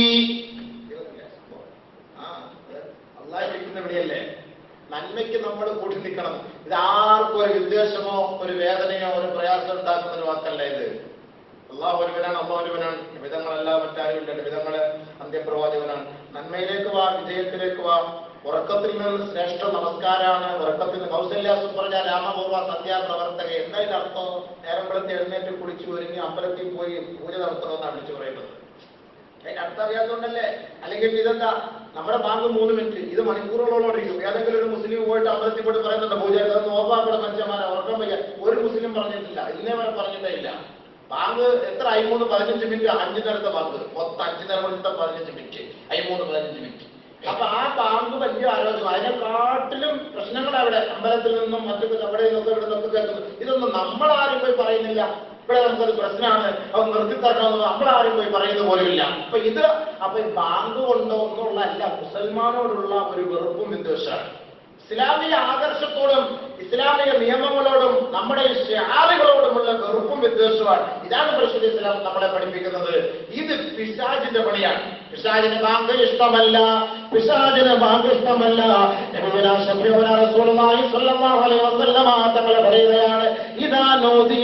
ഇവിടെയല്ലേ നന്മയ്ക്ക് നമ്മൾ കൂട്ടി നിൽക്കണം ഇത് ആർക്കും ഒരു വിദ്വേഷമോ ഒരു വേദനയോ ഒരു പ്രയാസം ഉണ്ടാക്കുന്ന ഒരു വാക്കല്ല ഇത് അള്ളാഹു ഒരുവനാണ് അള്ളാഹു ഒരുവനാണ് വിധങ്ങളല്ല മറ്റാരുമില്ല വിധങ്ങള് അന്ത്യപ്രവാചകനാണ് നന്മയിലേക്ക് വാ വിജയത്തിലേക്ക് വാ ഉറക്കത്തിൽ നിന്ന് ശ്രേഷ്ഠ നമസ്കാരമാണ് ഉറക്കത്തിൽ നിന്ന് കൗസല്യാസം പറഞ്ഞ രാമപൂർവ സന്ധ്യാപ്രവർത്തക എന്തായാലും അർത്ഥം നേരം വെളുത്ത് എഴുന്നേറ്റ് കുളിച്ചു ഒരുങ്ങി അമ്പലത്തിൽ പോയി പൂജ നടത്തണമെന്നാണ് വിളിച്ചു പറയുന്നത് അതിന്റെ അർത്ഥം അറിയാത്തതുകൊണ്ടല്ലേ അല്ലെങ്കിൽ ഇതെന്താ നമ്മുടെ ബാങ്ക് മൂന്ന് മിനിറ്റ് ഇത് മണിക്കൂറുകളോളം ഇരിക്കും ഏതെങ്കിലും ഒരു മുസ്ലിം പോയിട്ട് അമ്പലത്തിൽ പോയിട്ട് പറയുന്നുണ്ട് പൂജ ഇതൊന്ന് ഓപ്പാക്കണം മനുഷ്യന്മാരെ ഉറക്കം വയ്യ ഒരു മുസ്ലിം പറഞ്ഞിട്ടില്ല ഇന്നേ വരെ പറഞ്ഞിട്ടേ ഇല്ല ബാങ്ക് എത്ര അയിമൂന്ന് പതിനഞ്ച് മിനിറ്റ് അഞ്ചു നേരത്തെ ബാങ്ക് മൊത്തം അഞ്ചു നേരത്തെ പതിനഞ്ച് മിനിറ്റ് അയിമൂന്ന് പതിനഞ്ച് മിനിറ്റ് അപ്പൊ ആ ബാങ്ക് വലിയ ആലോചന അതിനെക്കാട്ടിലും പ്രശ്നങ്ങൾ അവിടെ അമ്പലത്തിൽ നിന്നും മറ്റു അവിടെ നിന്നൊക്കെ ഇവിടെ നിന്നൊക്കെ കേൾക്കുന്നു ഇതൊന്നും നമ്മളാരും പോയി പറയുന്നില്ല ഇവിടെ നമുക്കൊരു പ്രശ്നമാണ് അത് നിർത്തിത്തരണമെന്ന് നമ്മളാരും പോയി പറയുന്നത് പോലുമില്ല അപ്പൊ ഇത് അപ്പൊ ഈ ബാങ്ക് കൊണ്ടോ ഒന്നുള്ളതല്ല മുസൽമാനോടുള്ള ഒരു വെറുപ്പും വിദ്വേഷമാണ് ഇസ്ലാമിക ആദർശത്തോടും ഇസ്ലാമിക നിയമങ്ങളോടും നമ്മുടെ ഷാലുകളോടുമുള്ള വെറുപ്പും വിദ്വേഷമാണ് ഇതാണ് പരിശുദ്ധ ഇസ്ലാം നമ്മളെ പഠിപ്പിക്കുന്നത് ഇത് പിശാജിന്റെ പണിയാണ് പിശാജിന് ബാങ്ക് ഇഷ്ടമല്ല പിശാജിന് ബാങ്ക് ഇഷ്ടമല്ല നബിയുനാ ശഫീഉനാ റസൂലുള്ളാഹി സ്വല്ലല്ലാഹു അലൈഹി വസല്ലമ തങ്ങൾ പറയുകയാണ് ഇദാ നൂദിയ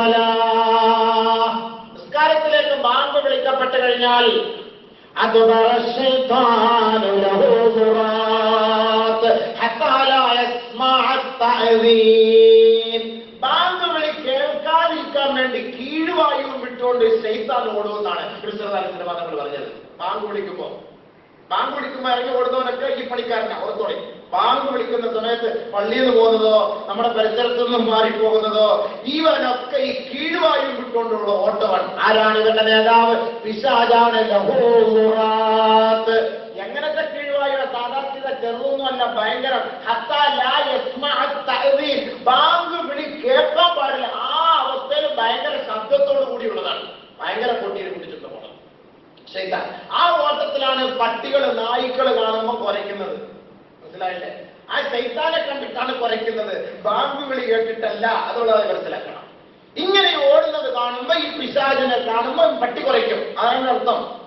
ലിസ്സലാ നിസ്കാരത്തിലേക്ക് ബാങ്ക് വിളിക്കപ്പെട്ട് കഴിഞ്ഞാൽ أدبر الشيطان له ضرات حتى لا يسمع التأذين ബാങ്ക് വിളി കേൾക്കാതിരിക്കാൻ വേണ്ടി കീഴുവായും വിട്ടുകൊണ്ട് ശൈത്താൻ ഓടുമെന്നാണ് ക്രിസ്തുദാനത്തിന്റെ മതങ്ങൾ പറഞ്ഞത് ബാങ്ക് വിളിക്കുമ്പോ ബാങ്ക് വിളിക്കുമ്പോൾ ഇറങ്ങി ഓടുന്നവനൊക്കെ ഈ പണിക്കാരനാ ഓർത്തോളി ബാങ്ക് വിളിക്കുന്ന സമയത്ത് പള്ളിയിൽ നിന്ന് പോകുന്നതോ നമ്മുടെ പരിസരത്തു നിന്നും മാറിപ്പോകുന്നതോ ഇവനൊക്കെ ഈ കീഴുവായും വിട്ടുകൊണ്ടുള്ള ഓട്ടമാണ് ആരാണ് ഇവന്റെ നേതാവ് പിശാജാണ് ലഹൂറാത്ത് എങ്ങനത്തെ കീഴുവായ സാധാരണ ചെറുതൊന്നുമല്ല ഭയങ്കരം ഹത്താ ലാ യസ്മഅ തഅ്ദീൻ. ബാങ്ക് വിളി കേൾക്കാൻ പാടില്ല ആ അവസ്ഥയിൽ ഭയങ്കര ശബ്ദത്തോടു കൂടിയുള്ളതാണ് ഭയങ്കര പൊട്ടിയിൽ പിടിച്ചിട്ട് പോകണം ശൈത്താൻ ആ ഓട്ടത്തിലാണ് പട്ടികൾ നായ്ക്കൾ കാണുമ്പോൾ കുറയ്ക്കുന്നത് മനസ്സിലായില്ലേ ആ ശൈത്താനെ കണ്ടിട്ടാണ് കുറയ്ക്കുന്നത് ബാങ്ക് വിളി കേട്ടിട്ടല്ല അതുള്ളത് മനസ്സിലാക്കണം ഇങ്ങനെ ഓടുന്നത് കാണുമ്പോ ഈ പിശാചിനെ കാണുമ്പോ പട്ടി കുറയ്ക്കും അതാണ് അർത്ഥം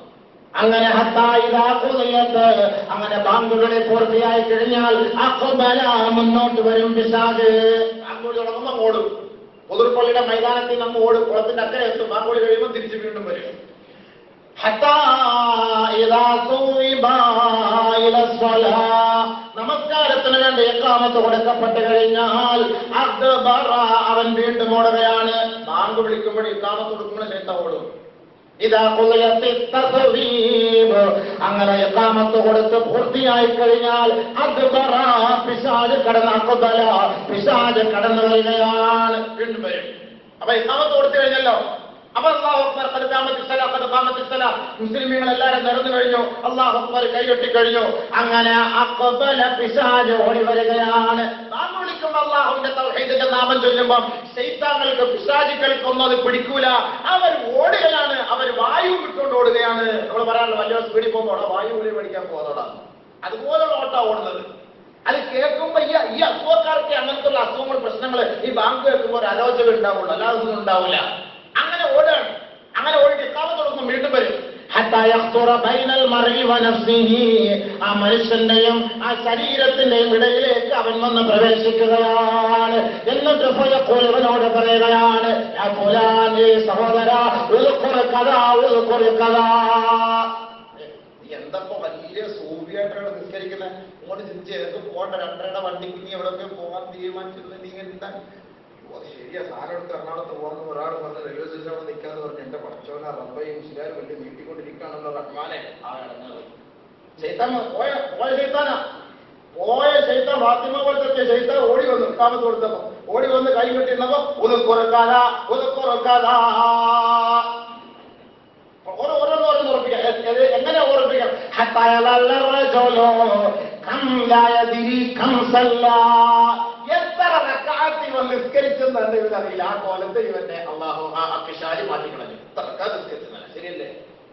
അങ്ങനെ ഹത്തായിദാ ഖുദിയത്ത് അങ്ങനെ ബാങ്കുകളെ പൂർത്തിയായി കഴിഞ്ഞാൽ അഖ്ബല മുന്നോട്ട് വരും പിശാച് ബാങ്കോളി തുടങ്ങുമ്പോൾ ഓടും പുതുർപ്പള്ളിയുടെ മൈതാനത്തിൽ നമ്മൾ ഓടും കുളത്തിന്റെ അക്കരെ എത്തും ബാങ്കോളി കഴിയുമ്പോൾ തിരിച്ച് വീണ്ടും വരും ഹത്താ ഇദാ സൂയിബ ഇല സ്വലാ. നമസ്കാരത്തിന് വേണ്ടി എക്കാമത്ത് കൊടുക്കപ്പെട്ട് കഴിഞ്ഞാൽ അക്ബറ അവൻ വീണ്ടും ഓടുകയാണ് ബാങ്ക് വിളിക്കുമ്പോൾ ഇക്കാമത്ത് കൊടുക്കുമ്പോൾ ശേഷം ഓടും ഇതാ ഖുദിയത്തി തസ്വീബ്. അങ്ങനെ എക്കാമത്ത് കൊടുത്ത് പൂർത്തിയായി കഴിഞ്ഞാൽ അക്ബറ പിശാജ് കടന്ന് അക്ബല പിശാജ് കടന്നു വരികയാണ് വീണ്ടും വരും അപ്പൊ ഇക്കാമത്ത് കൊടുത്തു കഴിഞ്ഞല്ലോ അപ്പൊ അള്ളാഹു അക്ബർ ഖദ് ഖാമത്തി സ്വലാ, ഖദ് ഖാമത്തി സ്വലാ. മുസ്ലിമീങ്ങൾ എല്ലാവരും നിറഞ്ഞു കഴിഞ്ഞു അള്ളാഹു അക്ബർ കൈകൊട്ടി കഴിഞ്ഞു അങ്ങനെ അക്ബല പിശാജ് ഓടി വരികയാണ് നാം വിളിക്കുമ്പോ അള്ളാഹുവിന്റെ തൗഹീദിന്റെ നാമം ചൊല്ലുമ്പോൾ ശൈത്താങ്ങൾക്ക് പിശാചുക്കൾക്കൊന്നും അത് പിടിക്കൂല അവർ ഓടുകയാണ് അവർ വായു വിട്ടുകൊണ്ട് ഓടുകയാണ് നമ്മൾ പറയാനുള്ള വലിയ സ്പീഡിൽ പോകുമ്പോഴാ വായു കൂടി പഠിക്കാൻ പോകുന്നതാ അതുപോലുള്ള ഓട്ടാ ഓടുന്നത് അത് കേൾക്കുമ്പോ ഈ ഈ അസുഖക്കാർക്ക് അങ്ങനത്തെ അസുഖങ്ങൾ പ്രശ്നങ്ങൾ ഈ ബാങ്ക് കേൾക്കുമ്പോൾ ഒരു അരോചകം ഉണ്ടാവുള്ളൂ അല്ലാതെ ഒന്നും ഉണ്ടാവില്ല അങ്ങനെ ഓടാണ് അങ്ങനെ ഓടി ഇക്കാമത്ത് തുടങ്ങും വീണ്ടും വരും ഹത്താ യഖ്തുറ ബൈനൽ മർഇ വനഫ്സിഹി. ആ മനുഷ്യന്റെയും ആ ശരീരത്തിന്റെയും ഇടയിലേക്ക് അവൻ വന്ന് പ്രവേശിക്കുകയാണ് എന്നിട്ട് ഫയഖൂൽ ഇവനോട് പറയുകയാണ് യാ ഫുലാൻ, ഏ സഹോദര ഉൽഖുർ കഥാ ഉൽഖുർ കഥാ നീ എന്തപ്പോ വലിയ സൂര്യായിട്ടാണ് നിസ്കരിക്കുന്നത് ഇങ്ങോട്ട് ചിന്തിച്ച് എനിക്ക് പോകണ്ട രണ്ടരയുടെ വണ്ടിക്ക് നീ എവിടെയൊക്കെ പോകാൻ തീരുമാനിച്ചിരുന്നത് നീ എന്താ ഓ, അത് ശരിയാ സാധനം എടുത്ത് എറണാകുളത്ത് പോകുന്ന ഒരാൾ വന്ന് റെയിൽവേ സ്റ്റേഷൻ അവിടെ നിൽക്കാന്ന് പറഞ്ഞു എന്റെ പഠിച്ചവന റബ്ബയും ശിലാരും വലിയ നീട്ടിക്കൊണ്ടിരിക്കുകയാണല്ലോ റഹ്മാനെ ആ ഇടങ്ങൾ ചെയ്താൻ പോയ പോയ ചെയ്താനാ പോയ ചെയ്ത ഫാത്തിമ പോലത്തെ ചെയ്ത ഓടി വന്നു കാമത്ത് കൊടുത്തപ്പോ ഓടി വന്ന് കൈ കെട്ടിരുന്നപ്പോ ഒന്ന് കുറക്കാത ഒന്ന് കുറക്കാത ഓരോ ഓരോന്ന് ഓരോന്ന് ഉറപ്പിക്കാം എ- എ- എങ്ങനെ ഉറപ്പിക്കാം حتى يظل الرجل كم لا يدري كم صلى എത്ര റക്കാത്ത് ഇവൻ നിസ്കരിച്ചെന്ന് ഇവൻ അറിയില്ല ആ കോലത്തെ ഇവന്റെ അള്ളാഹു ആ അക്കിഷാരി മാറ്റിക്കളഞ്ഞു എത്ര റക്കാത്ത് നിസ്കരിച്ചെന്നല്ല ശരിയല്ലേ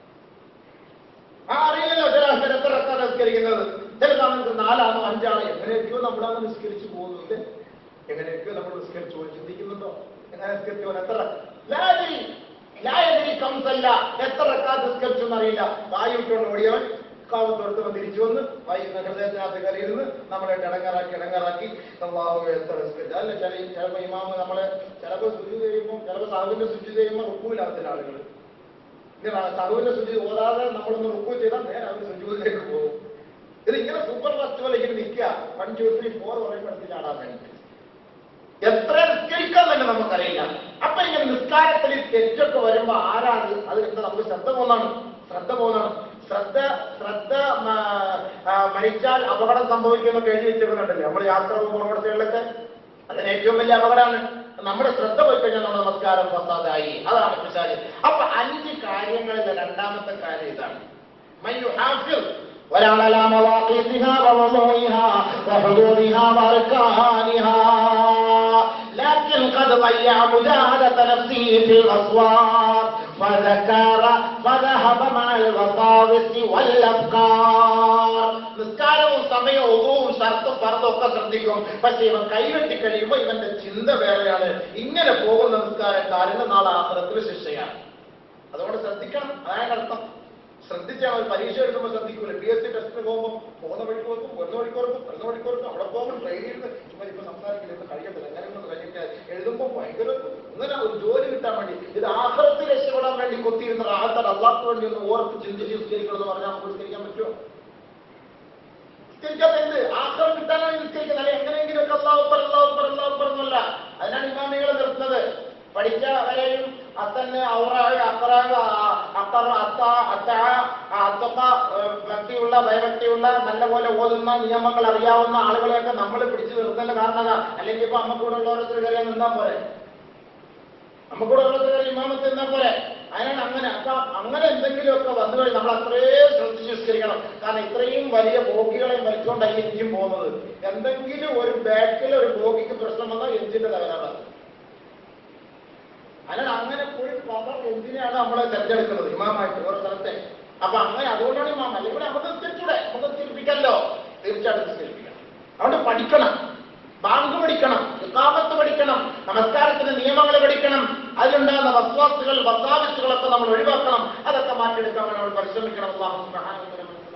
ആ അറിയില്ലല്ലോ ചില ആൾക്കാർ എത്ര റക്കാത്ത് നിസ്കരിക്കുന്നത് ചില സമയത്ത് നാലാണോ അഞ്ചാണോ എങ്ങനെയൊക്കെയോ നമ്മളങ്ങ് നിസ്കരിച്ചു പോകുന്നുണ്ട് എങ്ങനെയൊക്കെയോ നമ്മൾ നിസ്കരിച്ചു പോകും ചിന്തിക്കുന്നുണ്ടോ എങ്ങനെ നിസ്കരിച്ചു പോകും എത്ര ലാരി ലായതിരി കംസല്ല എത്ര റക്കാത്ത് നിസ്കരിച്ചു എന്നറിയില്ല വായു ഇട്ടുകൊണ്ട് ഓടിയവൻ കാവത്തോടത്ത് വന്ന് തിരിച്ചു വന്ന് വായു ഹൃദയത്തിനകത്ത് കയറിയിരുന്ന് നമ്മളെ ഇടങ്ങാറാക്കി ഇടങ്ങാറാക്കി അള്ളാഹു എത്ര നിസ്കരിച്ചു അല്ല ചില ചിലപ്പോൾ ഇമാമ് നമ്മളെ ചിലപ്പോൾ ശുചി ചെയ്യുമ്പോൾ ചിലപ്പോൾ സാഹുവിന്റെ ശുചി ചെയ്യുമ്പോൾ ഉപ്പുമില്ലാത്ത ആളുകൾ ഇങ്ങനെ സഹുവിന്റെ ശുചി ഓതാതെ നമ്മളൊന്ന് റുക്കു ചെയ്താൽ നേരെ അവർ ശുചിയിലേക്ക് പോകും ഇത് ഇങ്ങനെ സൂപ്പർ ഫാസ്റ്റ് പോലെ ഇങ്ങനെ നിൽക്കുക വൺ ടു ത്രീ ഫോർ പറയുമ്പോഴത്തേക്ക് ചാടാൻ വേണ്ടി എത്ര നിസ്കരിക്കാൻ തന്നെ നമുക്കറിയില്ല അപ്പൊ ഇങ്ങനെ നിസ്കാരത്തിൽ ഈ തെറ്റൊക്കെ വരുമ്പോ ആരാണ് അത് എന്താ നമുക്ക് ശ്രദ്ധ പോകുന്നതാണ് ശ്രദ്ധ പോകുന്നതാണ് ശ്രദ്ധ ശ്രദ്ധ മ, ആ, മരിച്ചാൽ അപകടം സംഭവിക്കുമെന്നൊക്കെ എഴുതി വെച്ചിട്ടുണ്ടല്ലേ നമ്മൾ യാത്ര പോകുന്നിടത്തുകളിലൊക്കെ അതിന് ഏറ്റവും വലിയ അപകടമാണ് നമ്മുടെ ശ്രദ്ധ പോയി കഴിഞ്ഞാൽ നമ്മുടെ നമസ്കാരം ഫസാദായി അതാണ് പിശാച് അപ്പൊ അഞ്ച് കാര്യങ്ങളിലെ രണ്ടാമത്തെ കാര്യം ഇതാണ് മയ്യു ഹാഫിൽ ولا على مواقفها ووضوئها وحدودها واركانها لكن قد ضيع مجاهدة نفسه في الأصوات فذكر فذهب مع الوساوس والأفكار നിസ്കാരവും സമയവും ഒതുവും ഷർത്തും പറത്തും ഒക്കെ ശ്രദ്ധിക്കും പക്ഷെ ഇവൻ കൈവെട്ടി കഴിയുമ്പോൾ ഇവന്റെ ചിന്ത വേറെയാണ് ഇങ്ങനെ പോകുന്ന നിസ്കാരക്കാരന് നാളെ ആഹ്റത്തിൽ ശിക്ഷയാണ് അതുകൊണ്ട് ശ്രദ്ധിക്കണം അതാണ് അർത്ഥം ശ്രദ്ധിച്ചാൽ മതി പരീക്ഷ എഴുതുമ്പോൾ ശ്രദ്ധിക്കൂല പി എസ് സി ടെസ്റ്റിന് പോകുമ്പോൾ പോകുന്ന വഴിക്ക് വെക്കും വരുന്ന വഴിക്ക് വെക്കും വരുന്ന വഴിക്ക് വെക്കും അവിടെ പോകുമ്പോൾ ട്രെയിനിൽ ഇരുന്ന് ഇവൻ ഇപ്പൊ സംസാരിക്കില്ല ഇന്ന് കഴിയത്തില്ല എങ്ങനെ ഒന്ന് കഴിഞ്ഞിട്ട് എഴുതുമ്പോൾ ഭയങ്കര ഇങ്ങനെ ഒരു ജോലി കിട്ടാൻ വേണ്ടി ഇത് ആഹ്റത്തിൽ രക്ഷപ്പെടാൻ വേണ്ടി കൊത്തിയിരുന്ന ആഹ്റത്തിൽ അള്ളാഹ് വേണ്ടി ഒന്ന് ഓർത്ത് ചിന്തിച്ച് നിസ്കരിക്കണമെന്ന് പറഞ്ഞാൽ നമുക്ക് നിസ്കരിക്കാൻ പറ്റുമോ നിസ്കരിക്കാത്ത എന്ത് ആഹ്റം കിട്ടാനാണ് നിസ്കരിക്കുന്നത് അല്ലെ എങ്ങനെയെങ്കിലും ഒക്കെ അള്ളാഹു അക്ബർ, അള്ളാഹു അക്ബർ, അള്ളാഹു അക്ബർ എന്നല്ല അതിനാണ് ഇമാമികളെ നിർത്തുന്നത് പഠിച്ച വരെയും അത്തന്നെ ഔറാഹ് അക്കറാഹ് അക്കറ അത്ത അത്ത അത്തക്ക ഭക്തിയുള്ള ഭയഭക്തിയുള്ള നല്ലപോലെ ഓതുന്ന നിയമങ്ങൾ അറിയാവുന്ന ആളുകളെയൊക്കെ നമ്മൾ പിടിച്ചു നിർത്തേണ്ട കാരണം അതാ. അല്ലെങ്കിൽ ഇപ്പൊ അമ്മക്കൂടെ ഉള്ളവരത്തിൽ കയറിയാൽ നിന്നാ പോരെ നമുക്കൂടെ ഉള്ളത് ഇമാമത്ത് നിന്നാ പോരെ അതിനാണ് അങ്ങനെ അപ്പൊ അങ്ങനെ എന്തെങ്കിലുമൊക്കെ വന്നു കഴിഞ്ഞാൽ നമ്മൾ അത്രയും ശ്രദ്ധിച്ച് നിസ്കരിക്കണം കാരണം ഇത്രയും വലിയ ബോഗികളെയും വലിച്ചുകൊണ്ടായി എഞ്ചിൻ പോകുന്നത് എന്തെങ്കിലും ഒരു ബാക്കിൽ ഒരു ബോഗിക്ക് പ്രശ്നം വന്നാൽ എഞ്ചിന്റെ തകരാറാണ് അതിനാണ് അങ്ങനെ പോയി പവർ എഞ്ചിനെയാണ് നമ്മളെ തെരഞ്ഞെടുക്കുന്നത് ഇമാമായിട്ട് ഓരോ സ്ഥലത്തെ അപ്പൊ അങ്ങനെ അതുകൊണ്ടാണ് ഇമാം അല്ലെങ്കിൽ നമുക്ക് നിസ്കരിച്ചൂടെ നമുക്ക് നിസ്കരിപ്പിക്കല്ലോ തീർച്ചയായിട്ടും നിസ്കരിപ്പിക്കണം അതുകൊണ്ട് പഠിക്കണം ബാങ്ക് പഠിക്കണം ഇക്കാമത്ത് പഠിക്കണം നമസ്കാരത്തിന്റെ നിയമങ്ങൾ പഠിക്കണം അതിലുണ്ടാകുന്ന വസ്വാസുകൾ വസാവിസുകളൊക്കെ നമ്മൾ ഒഴിവാക്കണം അതൊക്കെ മാറ്റിയെടുക്കാൻ വേണ്ടി നമ്മൾ പരിശ്രമിക്കണം അള്ളാഹു സുബ്ഹാനഹു വ തആല